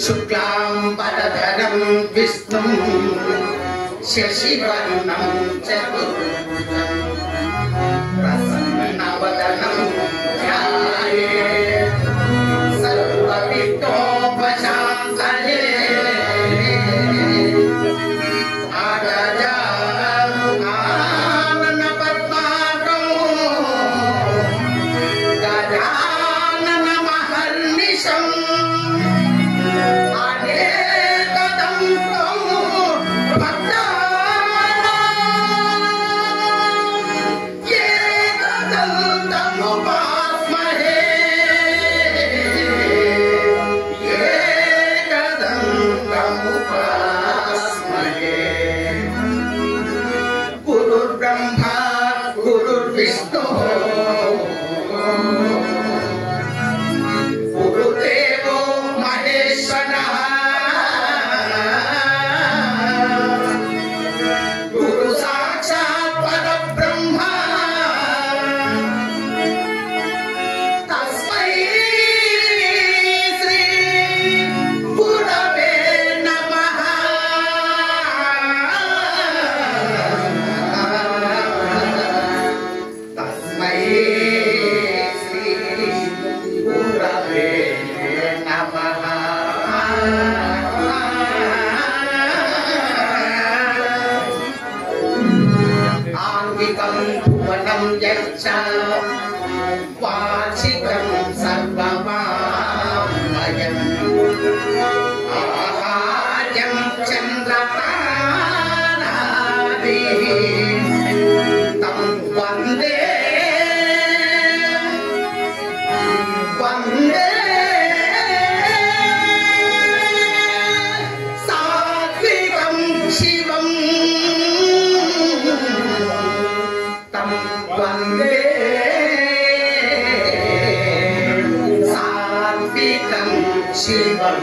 శుక్లాంబరధరం విష్ణుం శశివర్ణం చతుర్భుజం ప్రసన్నవదనం ధ్యాయేత్ సర్వవిఘ్నోపశాంతయే అగజానన పద్మాకం గజానన మహర్నిశం అనేకదంతం భక్తానాం ఏకదంతముపాస్మహే ఏకదంతముపాస్మహే గురుర్బ్రహ్మ గురుర్విష్ణు గురుదేవో మహేశ్వర గురు సాక్షాత్ పరబ్రహ్మ తస్మై శ్రీ గురవే నమః తస్మై శ్రీ గురవే నమః ఆంగికం భువనం యచ్చ వాచికం సర్వమామయం ఆహార్యం చంద్రతారాది తం వందే వందే సాత్వికం శివం తం వందే సాత్వికం శివం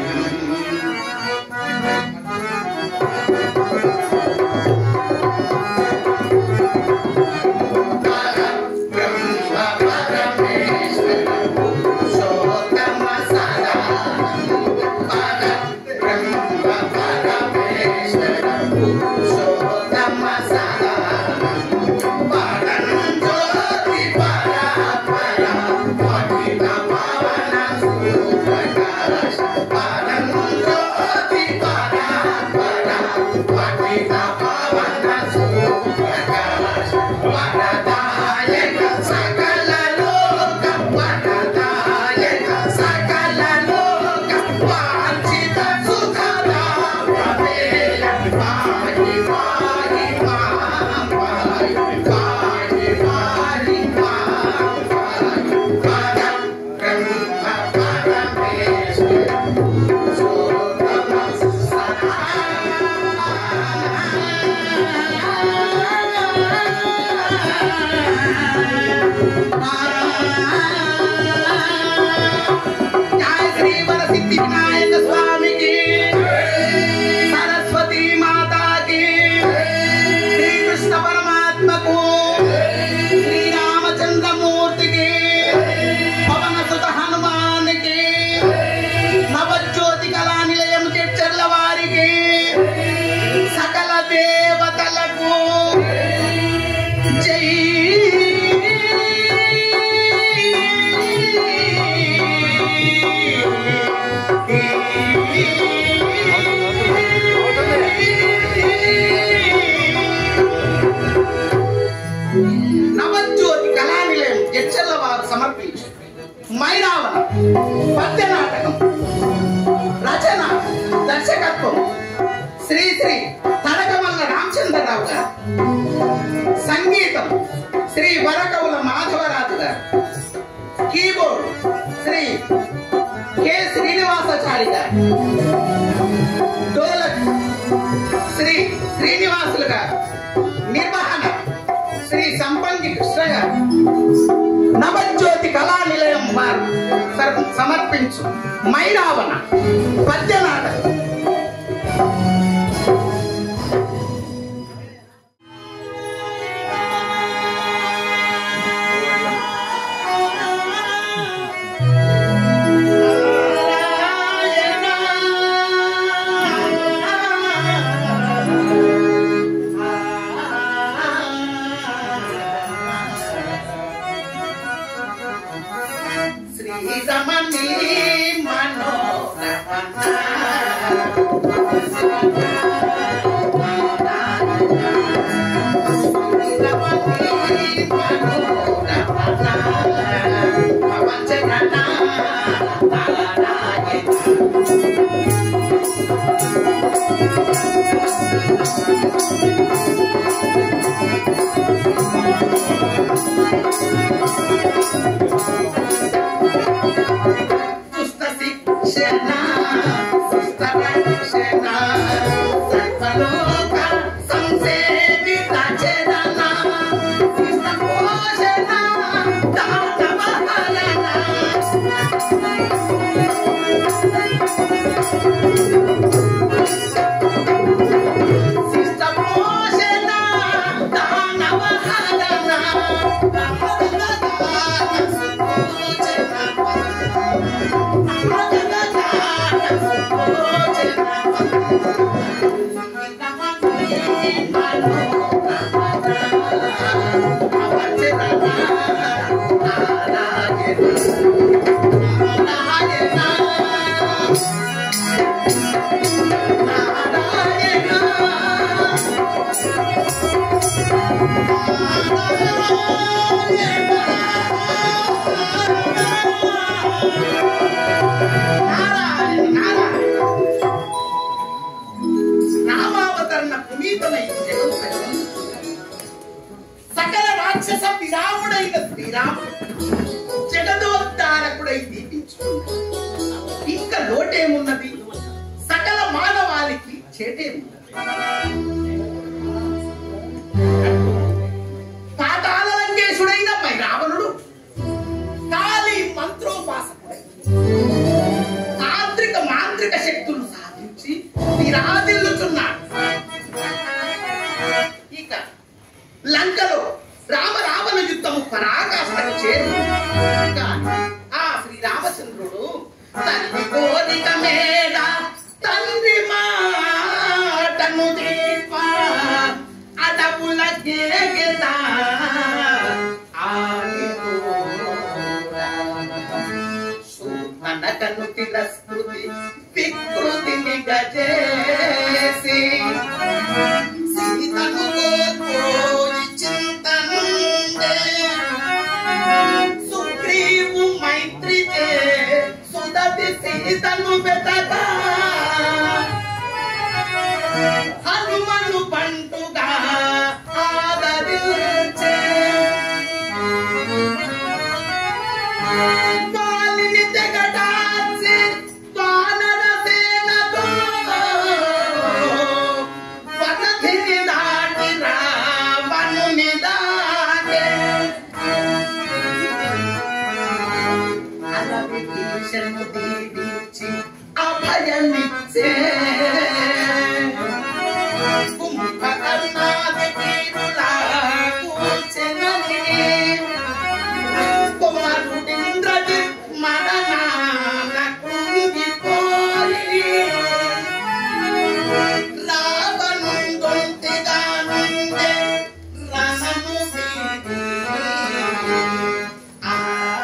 పరబ్రహ్మ పరమేశ్వర పురుషోత్తమ సదా పరబ్రహ్మ పరమేశ్వర పురుషోత్తమ సదా పరం జ్యోతి పరాపర పతిత పావన సుప్రకాశ పరం జ్యోతి పరాపర పతిత పావన సుప్రకాశ వరదాయక సకల లోక వరదాయక సకల లోక వాంఛిత సుఖదా ప్రమేయ పాహి పాహి మాం పాహి పాహి పాహి మాం పాహి పరం బ్రహ్మ పరమేశ్వర పురుషోత్తమ జయ శ్రీ వరసిద్ధి వినాయక స్వామికి సరస్వతి మాతాకి శ్రీకృష్ణ పరమాత్మకు శ్రీరామచంద్రమూర్తికి పవన సుత హనుమానికి నవజ్యోతి కళా నిలయం చెర్ల వారికి సకల దేవతలకు జై నవజ్యోతి కళా నిలయం ఎచ్చర్ల వారు సమర్పించు మైరావణ పద్య నాటకం రచన దర్శకత్వం శ్రీ శ్రీ తడకమల్ల రామచంద్రరావు గారు సంగీతం శ్రీ వరకవుల మాధవరాజు గారు కీబోర్డ్ శ్రీ కె శ్రీనివాసాచారి గారు డోలక్ శ్రీ శ్రీనివాసులు గారు నిర్వహణ శ్రీ సంపంగి కృష్ణ గారు నవజ్యోతి కళా నిలయం వారు సర్- సమర్పించు మైరావణ పద్య నాటకం నారాయణ శ్రీరమణి మనోరమణ రామావతరణ పునీతమై జగముపై సకల రాక్షస విరాముడైన శ్రీరాముడు జగదోద్ధారకుడై దీపించుకున్నాడు ఇంకా లోటేమున్నది సకల మానవాళికి చేటేమున్నది పాతాళ లంకేశుడైన పై రావణుడు కాళీ మంత్రోపాసకుడై తాంత్రిక మాంత్రిక శక్తులు సాధించి విరాజిల్లుచున్నాడు ఇక లంకలో రామ రావణ యుద్ధము పరాకాష్ఠకు చేరు ఆ శ్రీరామచంద్రుడు తల్లి కోరిక మేడ తండ్రి మాటను దీప అడవుల గేగెదా అనకను తిరస్కృతి వికృతిని గజేసి సీతను కోల్పోయి చింతనుండే సుగ్రీవు మైత్రితే సుదతి సీతను వెతగా హనుమను పంటుగా ఆదరించే వాలిని తెగటార్చి వానర సేనతో వనధిని దాటి రావణుని దాటే అలవిభీషణు దీవించి అభయమిచ్చే కుంభకర్ణాది వీరులా కూర్చెనని కుమారుడింద్రజిత్ మరణాన కుంగిపోయి రావణుందొంతిగా నుండే రణము వీడి ఆ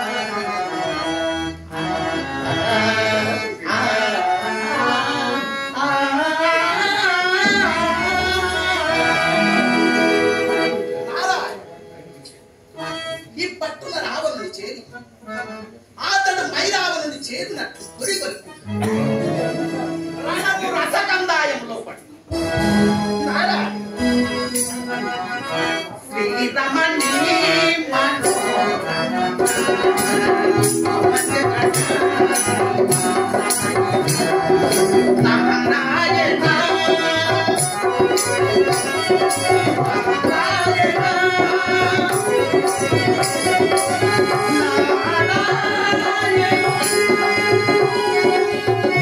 ఈ పట్టున రావణుని చేరి అతడు మైరావణుని చేరినట్టు గురికొలి రణము రసకందాయంలో పడి నారాయణ శ్రీరమణి నారాయణ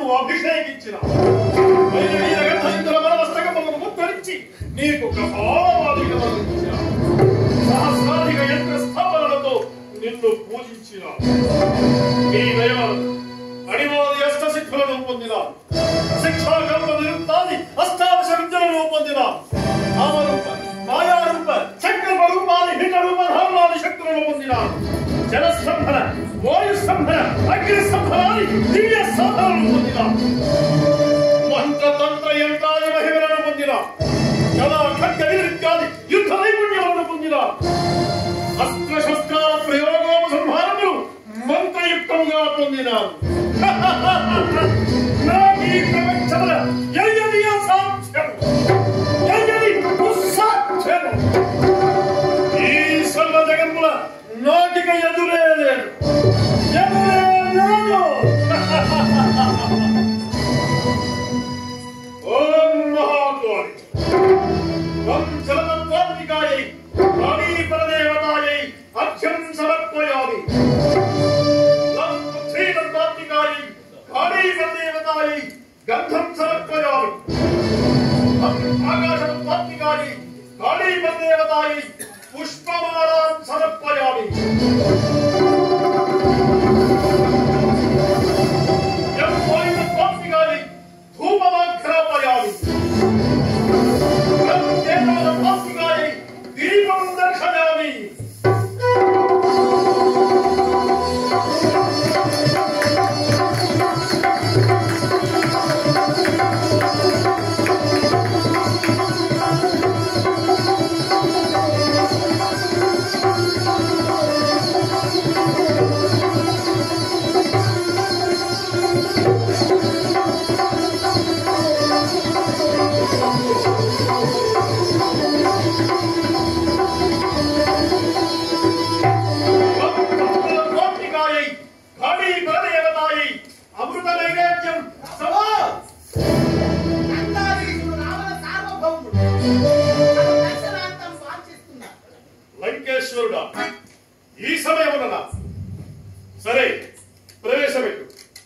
అభిషేకించిన మనమస్తకములను ముత్తరించి నీకు కపాలవాదిగా వర్ణించిన సహస్రాధిక యంత్ర స్థాపనలతో నిన్ను పూజించిన నీ దయవలన అడివాది అష్ట సిద్ధులను పొందిన శిక్షాకర్మ నిరుక్తాది అష్టాదశ విద్యలను పొందిన నామరూప మాయారూప చక్రమ రూపాది హిత రూప ధర్మాది శక్తులను పొందిన జలస్తంభన వాయుస్తంభన అగ్నిస్తంభనాది దివ్య సాధనలను పొందిన మంత్రతంత్ర యంత్రాది మహిమలను పొందిన కళా ఖడ్గ నిరుక్తాది యుద్ధ నైపుణ్యములను పొందిన అస్త్ర శస్త్రాల ప్రయోగోప సంహారములు మంత్రయుక్తముగా పొందినాను నాకు ఈ ప్రపంచముల ఎయ్యని అసాధ్యం ఎయ్యని దుస్సాధ్యం ఈ సర్వ జగముల నాటిక ఎదురే లేదు ఎదురే లేదు ఓం మహాగోరి ఓం జలతత్వాత్మికాయై వాణీ పరదేవతాయై అర్ఘ్యం సమర్పయామి ఓం పృథ్వీతత్వాత్మికాయై వాణీ పరదేవతాయై గంధం సమర్పయామి ఓం ఆకాశతత్వాత్మికాయై వాణీ పరదేవతాయై పుష్పమాలాం సమర్పయామి యం వాయుతత్వాత్మికాయై ధూపమాఘ్రాపయామి దీపం దర్శయామి కోటికాయై కాళీ బలదేవతాయై అమృత నైవేద్యం ప్రభో! నందారీశుడు రావణ సార్వభౌముడు. తన దర్శనార్థం వాంఛిస్తున్నాడు. లంకేశ్వరుడా ఈ సమయమున సరే ప్రవేశపెట్టు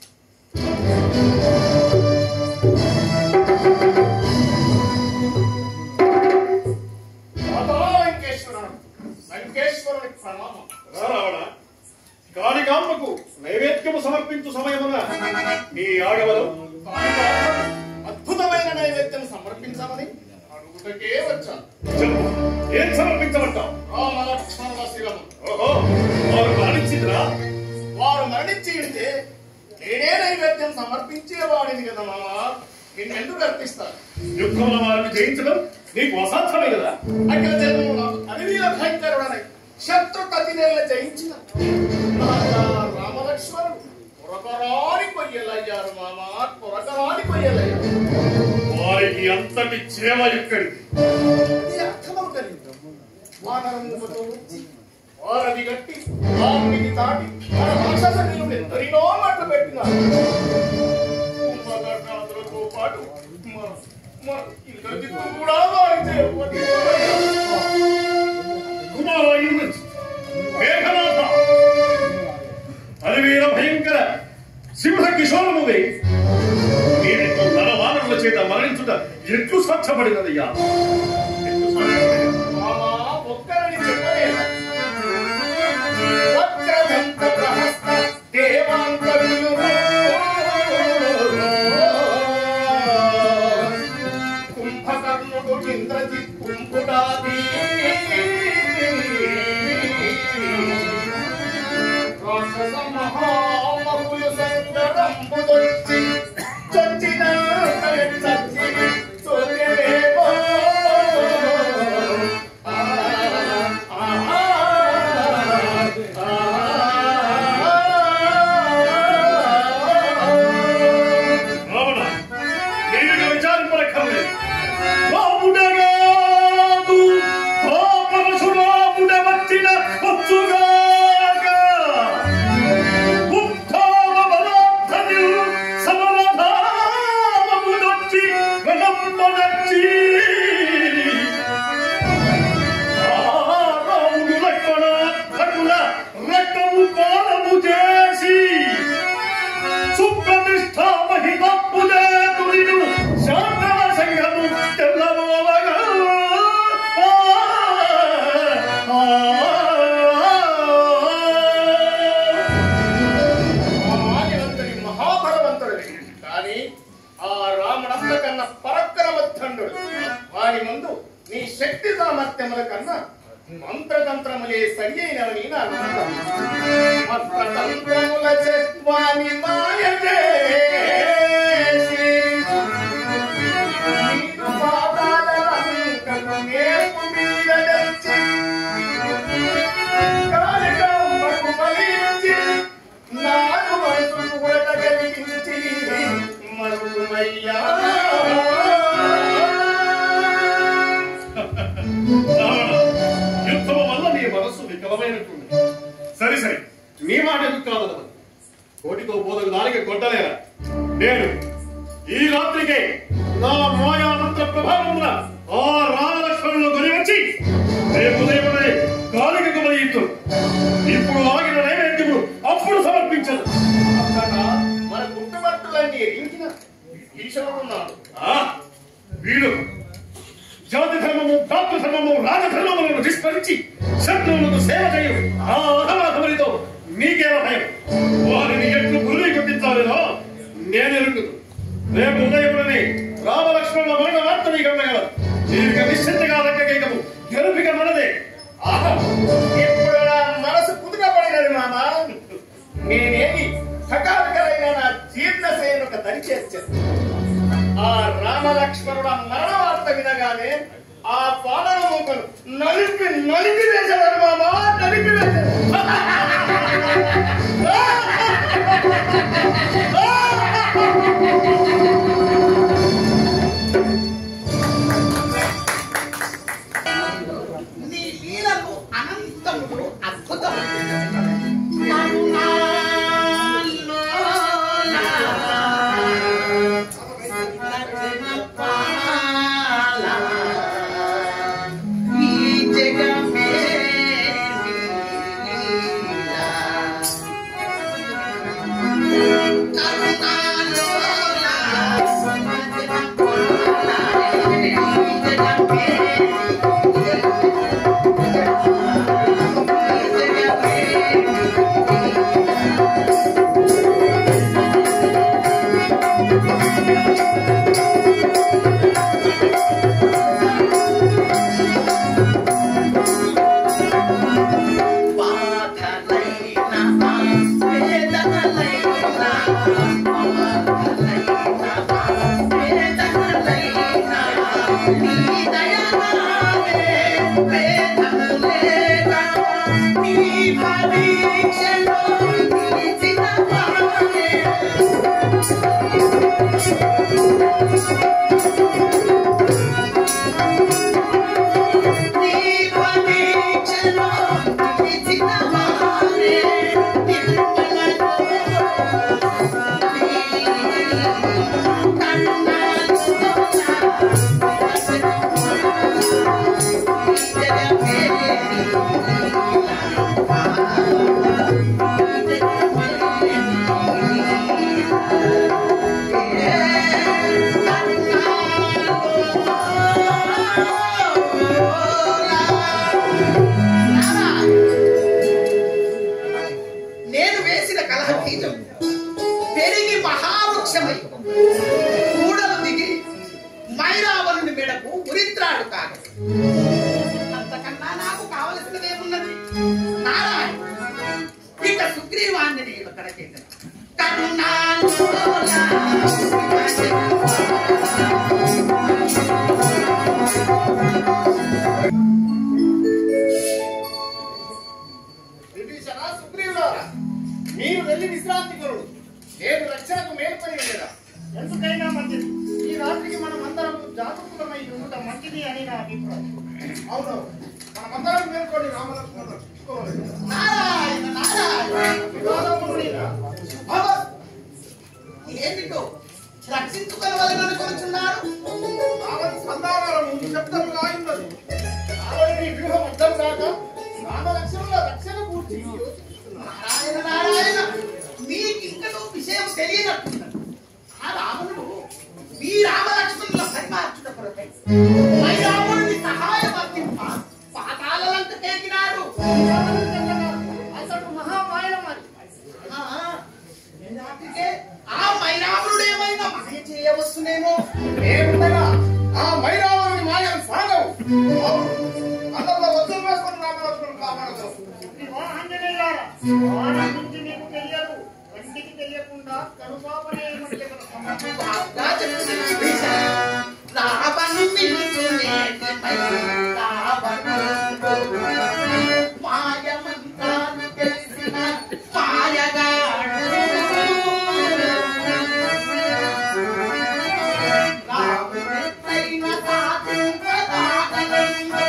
లంకేశ్వరుడు లంకేశ్వరుడి ప్రణామం రావణ కాళికాంబకు నైవేద్యము సమర్పించు సమయమున నీ ఆడవలు తాను అద్భుతమైన నైవేద్యం సమర్పించమని అడుగుటకే వచ్చాను చెప్పు ఏం సమర్పించమంటావు రామ లక్ష్మణుల శిరము ఓహో వారు మరణించిందిరా వారు మరణించి ఉంటే నేనే నైవేద్యం సమర్పించేవాడిని కదా మామ నిన్నెందుకు అర్పిస్తాను యుద్ధంలో వారిని జయించడం నీకు అసాధ్యమే కదా అఖిల జన్మమున అనివీర భయంకరుడనై శత్రు కతినేళ్ళ జయించిన రాజా రామలక్ష్మణుడు కొరకరాని కొయ్యలయ్యారు మామ కొరకరాని కొయ్యలయ్యారు వారికి అంతటి చేమ ఎక్కడిది ఇది అర్థమవుతుంది వానరముతో వచ్చి వారది గట్టి వారిని దాటి మన రాక్షస నిలువు ఎందరినో మట్లు పెట్టినారు కుంభకర్ణాదులతో పాటు మన- మన ఇంద్రజిత్తు కూడా వారిచే పట్టుకోబడ్డారు. కుమార ఇంద్రజి మేఘనాథ అలివీర భయంకర సింహ కిశోరమువే నీవితో నరవానరుల చేత మరణించుట ఎట్లు స్వచ్ఛపడినదయ్యా ఎట్లు సాధ్యపడినది? మామా ఒక్కరిని చెప్పలేను వక్రదంత ప్రహస్త దేవాంత విలురు. కుంభకర్ణుడు ఇంద్రజిత్ కుంభుడాది రాక్షస మహామహులు సంగడంబుదొచ్చి చొచ్చిన చచ్చి చొచ్చెవేమో. ఆ, ఆ, రావణ నీవిగా విచారింపనక్కర్లేదు రాముడగాదు ఆ పరశురాముడ వచ్చిన వచ్చుగాక ఉత్థాన బలార్థని సమరధామమునొచ్చి వెలంబనొచ్చి రాముడు లక్ష్మణ భటుల రక్తము పాలము చేసి సుప్రతిష్ట మహిమ కానీ ఆ రాముడంత కన్నా పరక్రమత్తండు వారి ముందు నీ శక్తి సామర్థ్యముల కన్నా మంత్రతంత్రములే సరి అయినవని నా నమ్మకం మంత్రతంత్రముల చెత్వాని మాయ చేసి నీదు పాదాల లంకను నేర్పు మీద తెచ్చి కాలికమ్మకు బలించి నాకు మనసు కూడా కలిగించి మరుమయ్యా రావణ, యుద్ధము వల్ల నీ మనస్సు వికలమైనట్టుంది సరే సరే నీ మాట ఎందుకు కాదన్నది కోటితో పోదకు దానికి కొట్టలేరా నేను ఈ రాత్రికే నా మాయానంత ప్రభావమున ఆ రామలక్ష్మణులు గురించి రేపు ఉదయమే కాలిక కుమరీతు ఇప్పుడు ఆగిన నైవేద్యము అప్పుడు సమర్పించదు అక్కడ మన గుట్టుబట్టులన్నీ ఎరించిన ఈశ్వరుడున్నాడు ఆ, వీడు జాతి ధర్మము ప్రాప్త ధర్మము రాజధర్మములను విస్మరించి శత్రువులకు సేవ చేయు ఆ అధమాధమునితో నీకేల భయం వారిని ఎట్లు గురి కొట్టించాలినో నేను ఎరుగుదు రేపు ఉదయములని రామలక్ష్మణుల మరణ వార్త నీకు అందగలదు దీర్ఘ నిశ్చింతగా లెక్కగేయము గెలుపిక మనదే ఆహా ఇప్పుడు నా మనసు కుదుటపడినది మామ నేనేమి సకాలికలైన నా జీర్ణశైలి ఒక దరి చేర్చాను ఆ రామలక్ష్మణుడ మరణ వార్త వినగానే ఆ పాదన మూకను నలిపి నలిపి వేశాడు మామ నలిపి వేశాడు నీ లీలలు అనంతములు అద్భుతములు ఈ జగమే నేను వేసిన కలహ బీజం పెరిగి మహావృక్షమై కూడలు దిగి మైరావణుని మెడకు ఉరిత్రాడు కాదు అంతకన్నా నాకు కావలసినదేమున్నది నారాయణ ఇక సుగ్రీవాన్ని నేను అక్కడ చేసిన కరుణాలోలా విభీషణ సుగ్రీవులారా మీరు వెళ్ళి విశ్రాంతి కొరుడు నేను రక్షణకు మేల్కొని ఉండేదా ఎందుకైనా మంచిది ఈ రాత్రికి మనం అందరం జాగృతమై ఉండటం మంచిది అని నా అభిప్రాయం అవును మనమందరం మేల్కొని రామలక్ష్మణుడు రక్షించుకోవాలి నారాయణ నారాయణ వివాదమునిరా. ఏమిటో రక్షించుకోవాలని కొనుచున్నారు రావణి సంధానాలను నిశ్శబ్దముగా ఉన్నది రావణి వ్యూహం అర్థం కాక రామలక్ష్మణుల రక్షణ పూర్తి యోచిస్తున్నాను నారాయణ నారాయణ మీకు ఇంకనూ విషయం తెలియనట్టున్నది ఆ రాముడు మీ రామలక్ష్మణుల పరిమార్చుట కొరకై మై రాముడిని సహాయం అందింప పాతాళలంక తేగినాడు అతడు మహామాయ మరి ఆ, అందుకే ఆ మైరాముడు ఏమైనా మహా వస్తుందేమో ఏముండగా ఆ మైరావరుని మాయం సాగవు అందరిలో వద్దులు వేసుకుని రామలక్ష్మణులు కాపాడతారు ఇదిగో ఆంజనేయులారా, వారం నుంచి నీకు తెలియదు కంటికి తెలియకుండా కనుపాపనే మధ్యలో బాగా చెప్తున్నాడు భీషణ. రావణు నిలుచునేటి పై రావణుడు. మాయమంత్రాలు తెలిసిన మాయగాడు. రావణెత్తైన సాధింపరాగలడు.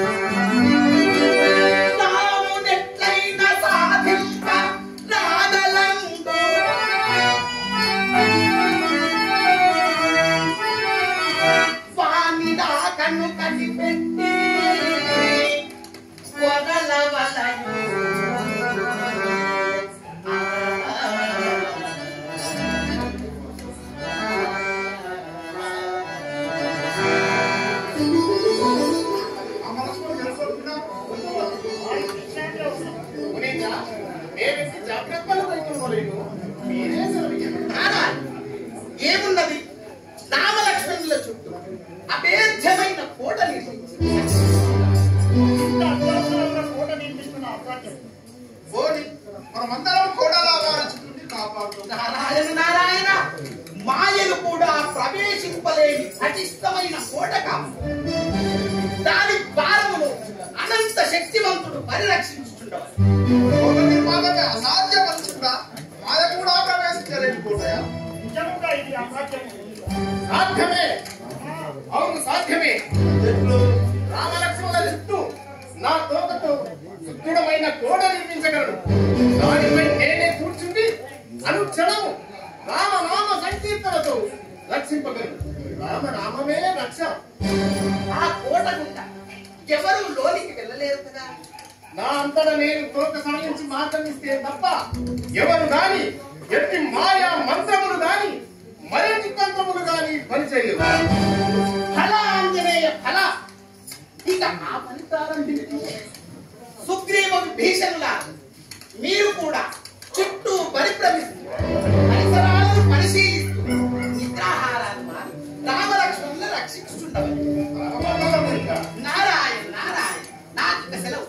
రామునెట్లైన సాధింప రాగలందు వానిదా కన్ను కనిపెట్టి వదలవలయు రామలక్ష్మణులు తెలుసుకుంటున్నా మునీంద్ర, నేనెత్తి జాగ్రత్తలు వైపుకోలేను మీరే సెలవియ్యండి. నానా, ఏమున్నది రామలక్ష్మణుల చుట్టూ అభేద్యమైన కోట నిర్మించి ఇంత అత్యవసరంగా కోట నిర్మిస్తున్న అసాధ్యం పోనీ, మనమందరం కూడా వారి చుట్టూ కాపాడుతాం నారాయణ నారాయణ మాయలు కూడా ప్రవేశింపలేని పటిష్టమైన కోట కాదు దాని ద్వారమును అనంత శక్తివంతుడు పరిరక్షించుతుండవాలి కోట నిర్మాణమే అసాధ్యమంతుడా మాయ కూడా ప్రవేశించలేని కోటయా నిజముగా ఇది అసాధ్యం సాధ్యమే అవును సాధ్యమే చెట్లు రామలక్ష్మణుల చుట్టూ నా తోకతో శుద్ధుడమైన గోడ నిర్మించగలడు దానిపై నేనే కూర్చుండి అనుక్షణము రామనామ సంకీర్తనతో రక్షింపగలడు రామనామమే రక్ష ఆ కోట గుండా ఎవరు లోనికి వెళ్ళలేరు కదా నా అంతటా నేను తోక సాగించి మార్గమిస్తే తప్ప ఎవరు గాని ఎట్టి మాయా మంత్రములు గాని మరెట్టి తంత్రములు గాని పనిచేయవు ఫల ఆంజనేయ ఫల ఇక ఆ పని ప్రారంభించు సుగ్రీవ భీషణుల మీరు కూడా చుట్టూ పరిభ్రమిస్తూ పరిసరాలను పరిశీలిస్తూ నిద్రాహారాలు మారి రామలక్ష్మణులను రక్షించుచుండవాలి నారాయణ నారాయణ నాకు ఇక సెలవు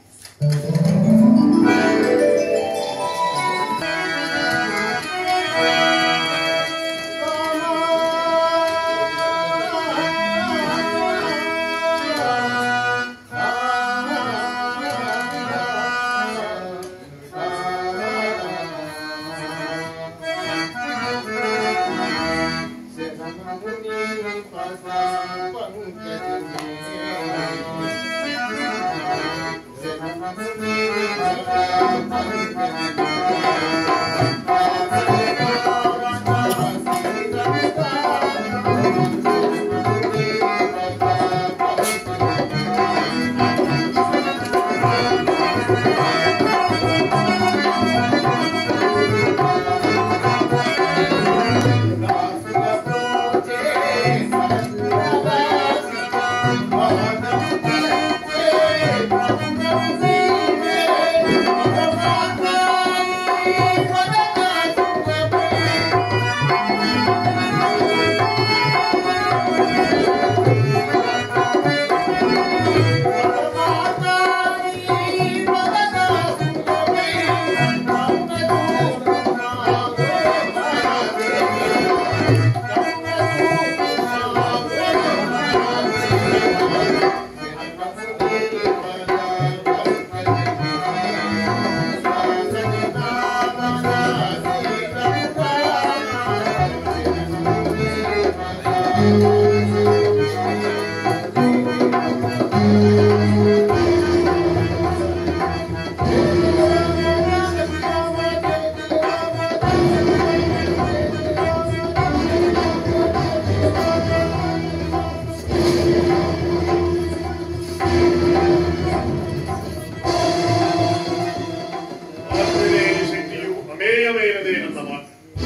ఆత్మలేని శక్తియు అమేయమైనదేనన్నమాట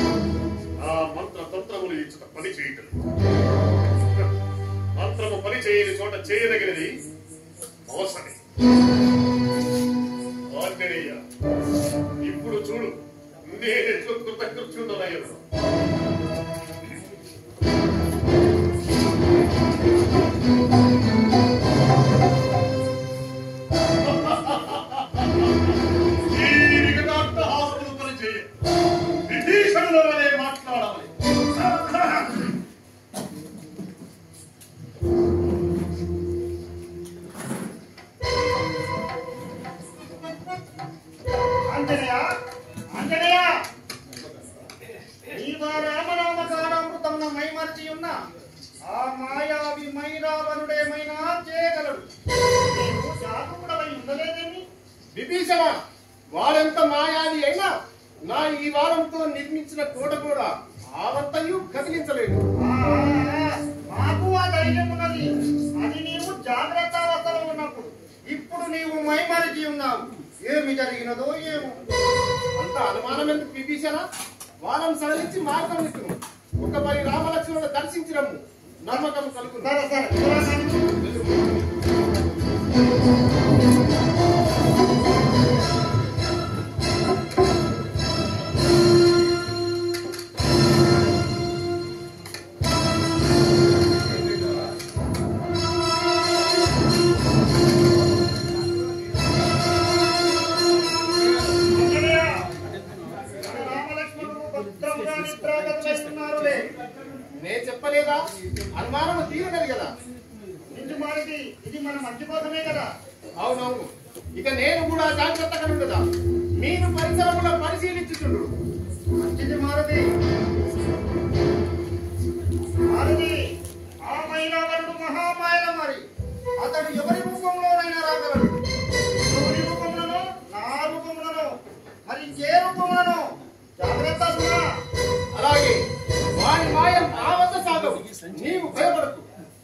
ఆ మంత్ర తంత్రములు ఇచ్చుట పని చేయటం మంత్రము పని చేయని చోట చేయదగినది అవసరమే ఆంజనేయ ఇప్పుడు చూడు నేను కృతకృత్యుడనయ్యను ఏమన్నా ఆ మాయావి మైరావణుడేమైనా చేయగలడు నీవు జాగరూకుడవై ఉండలేదేమి విభీషణ వాడెంత మాయాది అయినా నా ఈ వారంతో నిర్మించిన కోట కూడా ఆవంతయు కదిలించలేదు ఆ, మాకు ఆ ధైర్యం ఉన్నది అది నీవు జాగ్రత్త అవస్థలో ఉన్నప్పుడు ఇప్పుడు నీవు మైమరిచి ఉన్నావు ఏమి జరిగినదో ఏమో అంత అనుమానం ఎందుకు విభీషణ వారం సడలించి మార్గం ఇచ్చును ఒక పరి రామలక్ష్మణుడు దర్శించడము నమ్మకం కలుగును సరే సరే త్వరగా కానీ. అంజనేయ, మన రామలక్ష్మణుడు భద్రంగా నిద్రాగతులై ఉన్నారులే. నేను చెప్పలేదా అనుమానం తీరగలి కదా నిజు మారిది ఇది మన మంచి కోసమే కదా అవునవును ఇక నేను కూడా జాగ్రత్తగా ఉండదా మీరు పరిసరముల పరిశీలించుచుండు మంచిది మారుది మారుది ఆ మైరావణుడు మహామాయల మరి అతడు ఎవరి రూపంలోనైనా రాగలడు ఎవరి రూపంలోనో నా రూపంలోనో మరి ఇంకే రూపంలోనో జాగ్రత్త సుమా. అలాగే వారి మాయం ఆవత సాగవు నీవు భయపడకు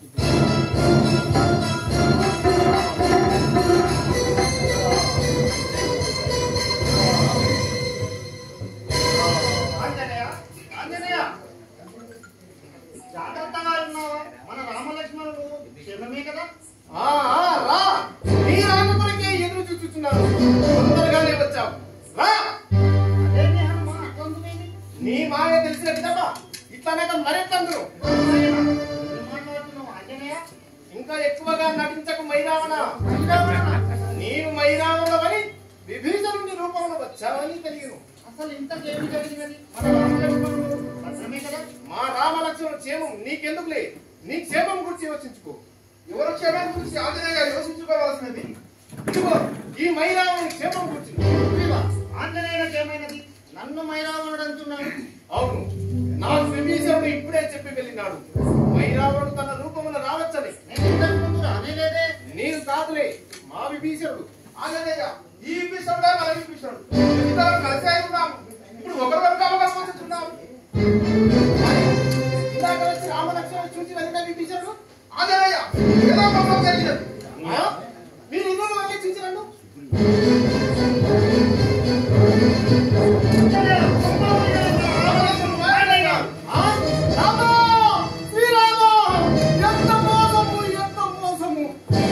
ఆంజనేయ ఆంజనేయ జాగ్రత్తగా ఉన్నావా మన రామలక్ష్మణుడు క్షేమమే కదా ఆ, ఆ, రా నీ రాక కొరకే ఎదురు చూస్తున్నాను తొందరగానే వచ్చావు రా అదేంటి హనుమ అట్లందుకేంటి? నీ మాయ తెలిసిన విధమా ఇట్లానే మరెత్తందరు నాయనా, ఏం మాట్లాడుతున్నావు ఆంజనేయ ఇంకా ఎక్కువగా నటించకు మైరావణ మైరావణుడా? నీవు మైరావణమని విభీషణుని రూపంలో వచ్చావని తెలియను అసలు ఇంతకేమి జరిగినది మన రామలక్ష్మణుడు భద్రమే కదా మా రామలక్ష్మణ క్షేమం నీకెందుకులే నీ క్షేమం గురించి యోచించుకో ఎవరి క్షేమం గురించి ఆంజనేయ యోచించుకోవాల్సినది ఇదిగో ఈ మైరావణి క్షేమం గురించి ఇదిగో, ఆంజనేయులకు ఏమైనది నన్ను మైరావణుడు అంటున్నాడు అవును నాకు విభీషణుడు ఇప్పుడే చెప్పి వెళ్ళినాడు మైరావణుడు తన రూపమున రావచ్చని నేను ఇంతకు ముందు రానేలేదే నేను కాదులే మా విభీషణుడు ఆంజనేయ ఈ విషయంలో మన విషయం ఇద్దరం కలిసి ఉన్నాము ఇప్పుడు ఒకరి వెనుక ఒకరు పోతున్నాము మరి ఇందాక వచ్చి రామలక్ష్మణుడు చూసి వెళ్ళిన విభీషణుడు ఆంజనేయ ఏదో పాపం జరిగినది ఆ? మీరు ఇద్దరు వాళ్ళే చూసి రండు ఆ? రామ! శ్రీరామ! ఎంత మోసము ఎంత మోసము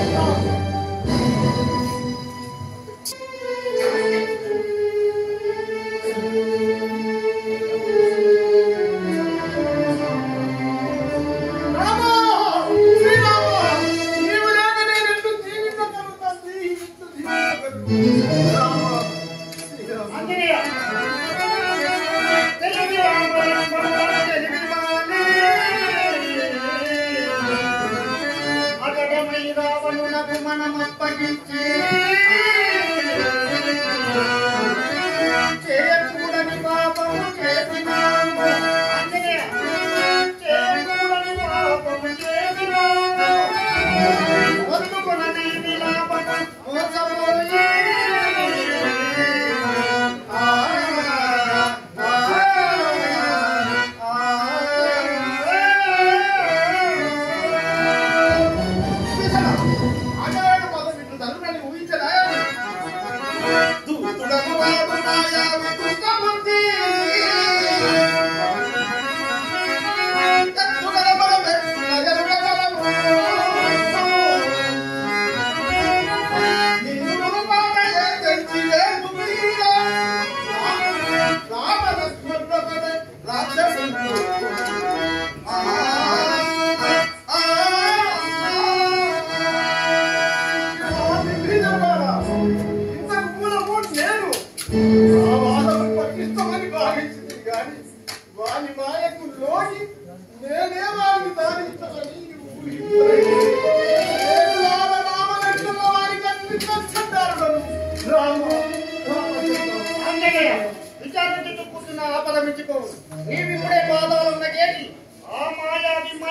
రామ! శ్రీరామ! నీవు లేక నేను ఎందుకు జీవించగలను తండ్రి? ఎందుకు జీవించగలను? రామ! శ్రీరామ! ఆంజనేయ తెలివి రామలక్ష్మణుడు తెలివి మానే. అతడు మైరావణునకు మనం అప్పగించి చేయకూడని పాపము చేసినాము ఆంజనేయ చేయకూడని పాపము చేసినాము వద్దుకునని విలాపన మోసపోయి ఆ, ఆ, ఆ, ఆంజనేయుడు పదం ఇట్లు తల్లుడని ఊహించడా దూతుడకు వాడు మాయావి దుఃఖమూర్తి. ఎత్తుగల బలమే నగరుగలము. నిన్ను రూపమయ్యే తెచ్చి వేపు మీద. రామలక్ష్మణుడొకడే రాక్షసుడు. ఆ, ఆ, ఆ. ఇంతకు మూలము నేను ఆ వాదము పట్టిస్తామని భావించింది కానీ వాని మాయకు లోని నేనే వారిని దారించాలని ఊహించలేదు. నేను రామ రామలక్ష్మణ వారికి అన్నింటారు రామ రామచంద్ర ఆంజనేయ విచారణ చుట్టూ కూర్చున్న ఆపద మించిపోవు నీవిప్పుడే పాదాలు ఉన్న గేటి ఆ మాయావి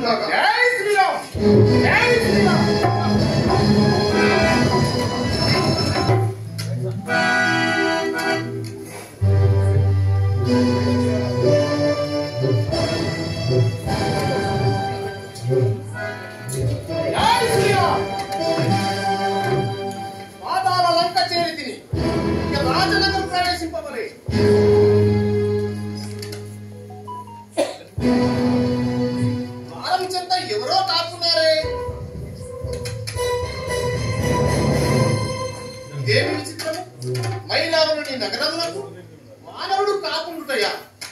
కాక జై శ్రీరామ్ జై శ్రీరామ్ జై శ్రీరామ్ పాదాల లంక చేరి తిని ఇక రాజనగరం ప్రవేశింపబలే వారం చెంత ఎవరో కాకున్నారే ఇదేమి విచిత్రము మైలావరుని నగరములకు మానవుడు కాకుండుటయా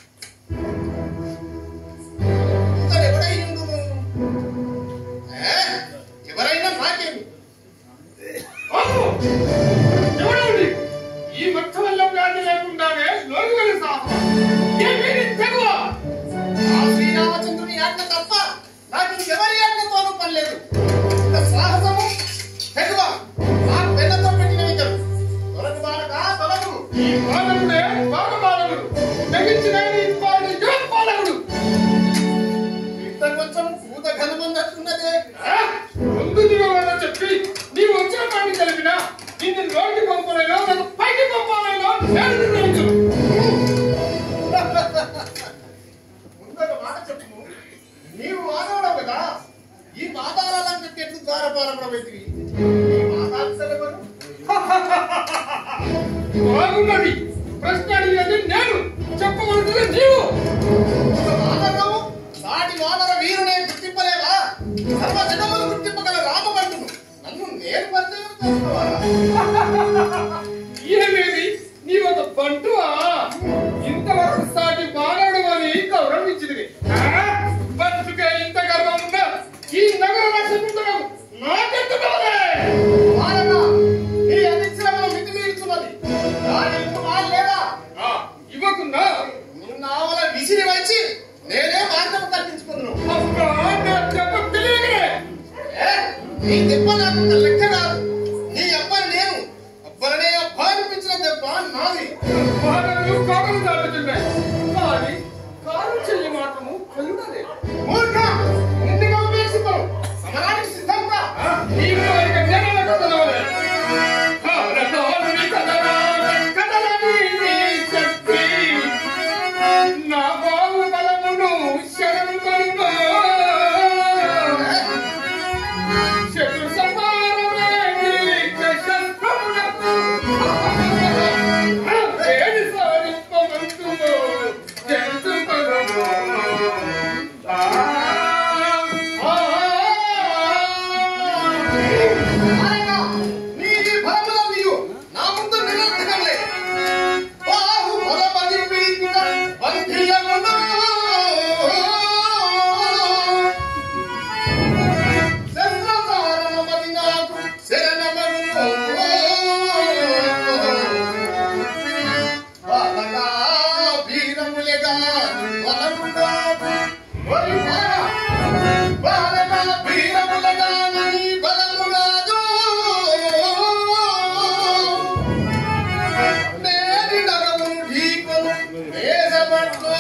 ఇతడెవడై ఉండును? ఏ? ఎవరైనా నాకేమి అవును. ఎవడండి? ఈ మధ్యవల్లం గాని లేకుండానే లోతుగలి సాహసం ఏమీ తెగువ ఆ శ్రీరామచంద్రుని ఆజ్ఞ తప్ప నాకు ఇంకెవరి ఆజ్ఞతోనూ పనిలేదు ఇంత సాహసము తెగువ నా పెద్దతో పెట్టిన ఇద్దరు తొలగు బాలక తొలగు ఈ బాలకుడే బాలబాలకుడు తెగించిన ఈ పాడు యువ పాలకుడు ఇంత కొంచెం పూత ఘనమన్నట్టున్నదే ఆ? ముందు దిగవాలని చెప్పి నీవు వచ్చిన పని తెలిపినా నిన్ను లోకి పంపలేనో నన్ను పైకి పంపాలేనో నేను నిర్ణయించు ముందొక మాట చెప్పు నీవు మానవుడవు కదా ఈ మాతాలంటే ఎట్లు ద్వారపాలకుడు వ్యక్తి ఈ మాతాక్షరెవరు బాగున్నది ప్రశ్న అడిగినది నేను చెప్పవలసింది నీవు వానరము సాటి వానర వీరునే గుర్తింపలేవా సర్వ జగములు గుర్తింపగల రామబంటును నన్ను నేను పరిచయం చేసుకోవాలా ఏమేమి నీ ఒక బంటువా ఇంతవరకు సాటి మానవుడు అని గౌరవించింది బంటుగా ఇంత గర్వం ఉందా ఈ నగర రక్షించడం నాకెత్తుకోలే వానర నీ అధిక్షరములు మితిమీరుచున్నది దాని ఇంకు లేదా ఇవ్వకుండా నిన్ను ఆవల విసిరి వచ్చి నేనే మార్గం కల్పించుకుందును అబ్బా నా చెప్ప తెలియదే ఏ, నీ దెబ్బ నాకు ఒక లెక్క కాదు నీ అబ్బని నేను అబ్బలనే అబ్బ అనిపించిన దెబ్బ నాది బాధలు కాగలు దాటుతున్నాయి కానీ కారు చెయ్యి మాత్రము కలుడలే మూర్ఖ ఇంటిగా ఉపయోగిస్తావు సమరానికి సిద్ధంగా నీవు ఇక నెలల కథలోనే కాలకాలుని కథలాల కథలని నీ శక్తి. నా బావు బలమును శరణు కొనుమా. శత్రు సంహారమే నీక శస్త్రములకు. ఏమి సాధింపమంటుమో జంతు పదము. ఆ ఆ, ఆయన నీ బలముల నీవు నా ముందు నిలబడలే బాహు బలమది పీకిన బంధియమును శస్త్రసారమది నాకు శరణమను బాలగా వీరములగా బలముగా ఒరి బాల బాలగా వీరములగా నీ బలముగాదు నేడి నగమును ఢీకొను వేసపట్టు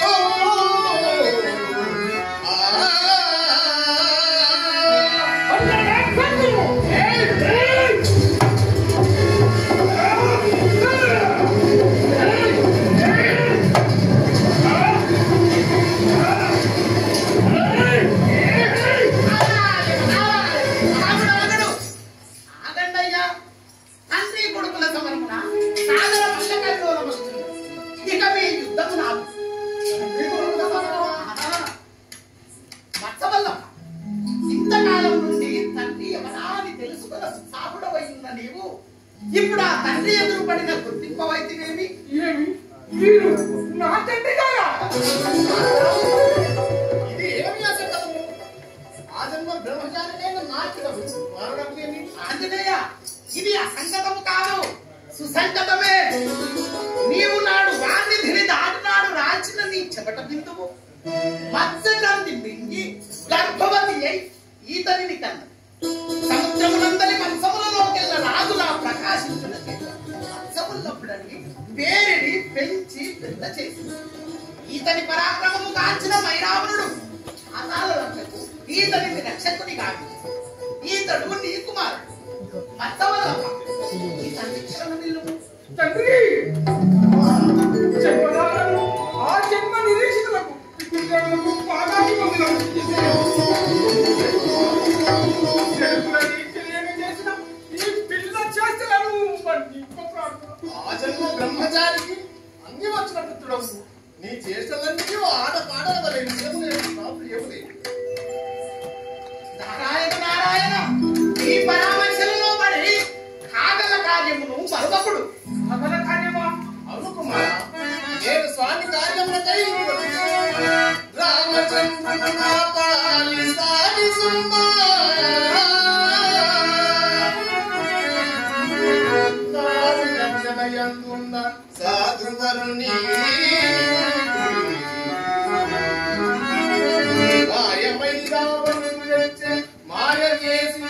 ఆగండయ్యా తండ్రి కొడుకుల సమరమున సాగర పల్లకల్లోలం వస్తుంది ఇక మీ యుద్ధము నాకు తండ్రి కొడుకుల సమరమా? మత్సవల్లం ఇంతకాలం నుండి తండ్రి ఎవరా అని తెలుసుకున్న సాగుడవై ఉన్న నీవు ఇప్పుడు ఆ తండ్రి ఎదురు పడిన గుర్తింపవైతేనేమి ఏమి వీరు నా తండ్రి గారా ఇది ఏమి అసంగతము ఆ జన్మ బ్రహ్మచారినే నాటిదము మారడమేమి ఆంజనేయ ఇది అసంగతము కాదు సుసంగతమే నీవు నాడు వాణిధిని దాటినాడు రాల్చిన నీ చెమట బిందువు మత్స్యకాంతి మింగి గర్భవతి అయి ఈతనిని కన్న సముద్రమునందరి కంసములలోకెల్ల రాజులా ప్రకాశించిన కంసముల్లప్పుడని వేరిని పెంచి పెద్ద చేసింది ఈతని పరాక్రమము కాంచిన మైరావణుడు పాతాళలకు ఈత రక్షకుని కాదు ఈతడు నీ కుమారుడు మత్తవల్లభ ఈ తండ్రి క్షణ నిలువు తండ్రి జన్మదానము ఆ జన్మ నిరీక్షకులకు పితృదేవులకు పాదాలు వందనం. జన్మలని తెలియక చేసిన ఈ పిల్ల చేష్టలను మన్నింప ప్రార్థన. ఆ జన్మ బ్రహ్మచారికి అన్ని వచ్చిన పుత్రుడవు నీ చేష్టలన్నీ ఆట పాటల వలె నిజము నేను నా ప్రియములే నారాయణ నారాయణ ఈ పరామర్శలలో పడి కాగల కార్యమును మరొకడు సకల కార్యమా అవును కుమార నేను స్వామి కార్యములకై రామచంద్రుడు కాపాలి సాగి సుమ్మా తాను రక్షణయందున్న సాధువరుని మాయమై రావణుడు వచ్చే మాయ చేసి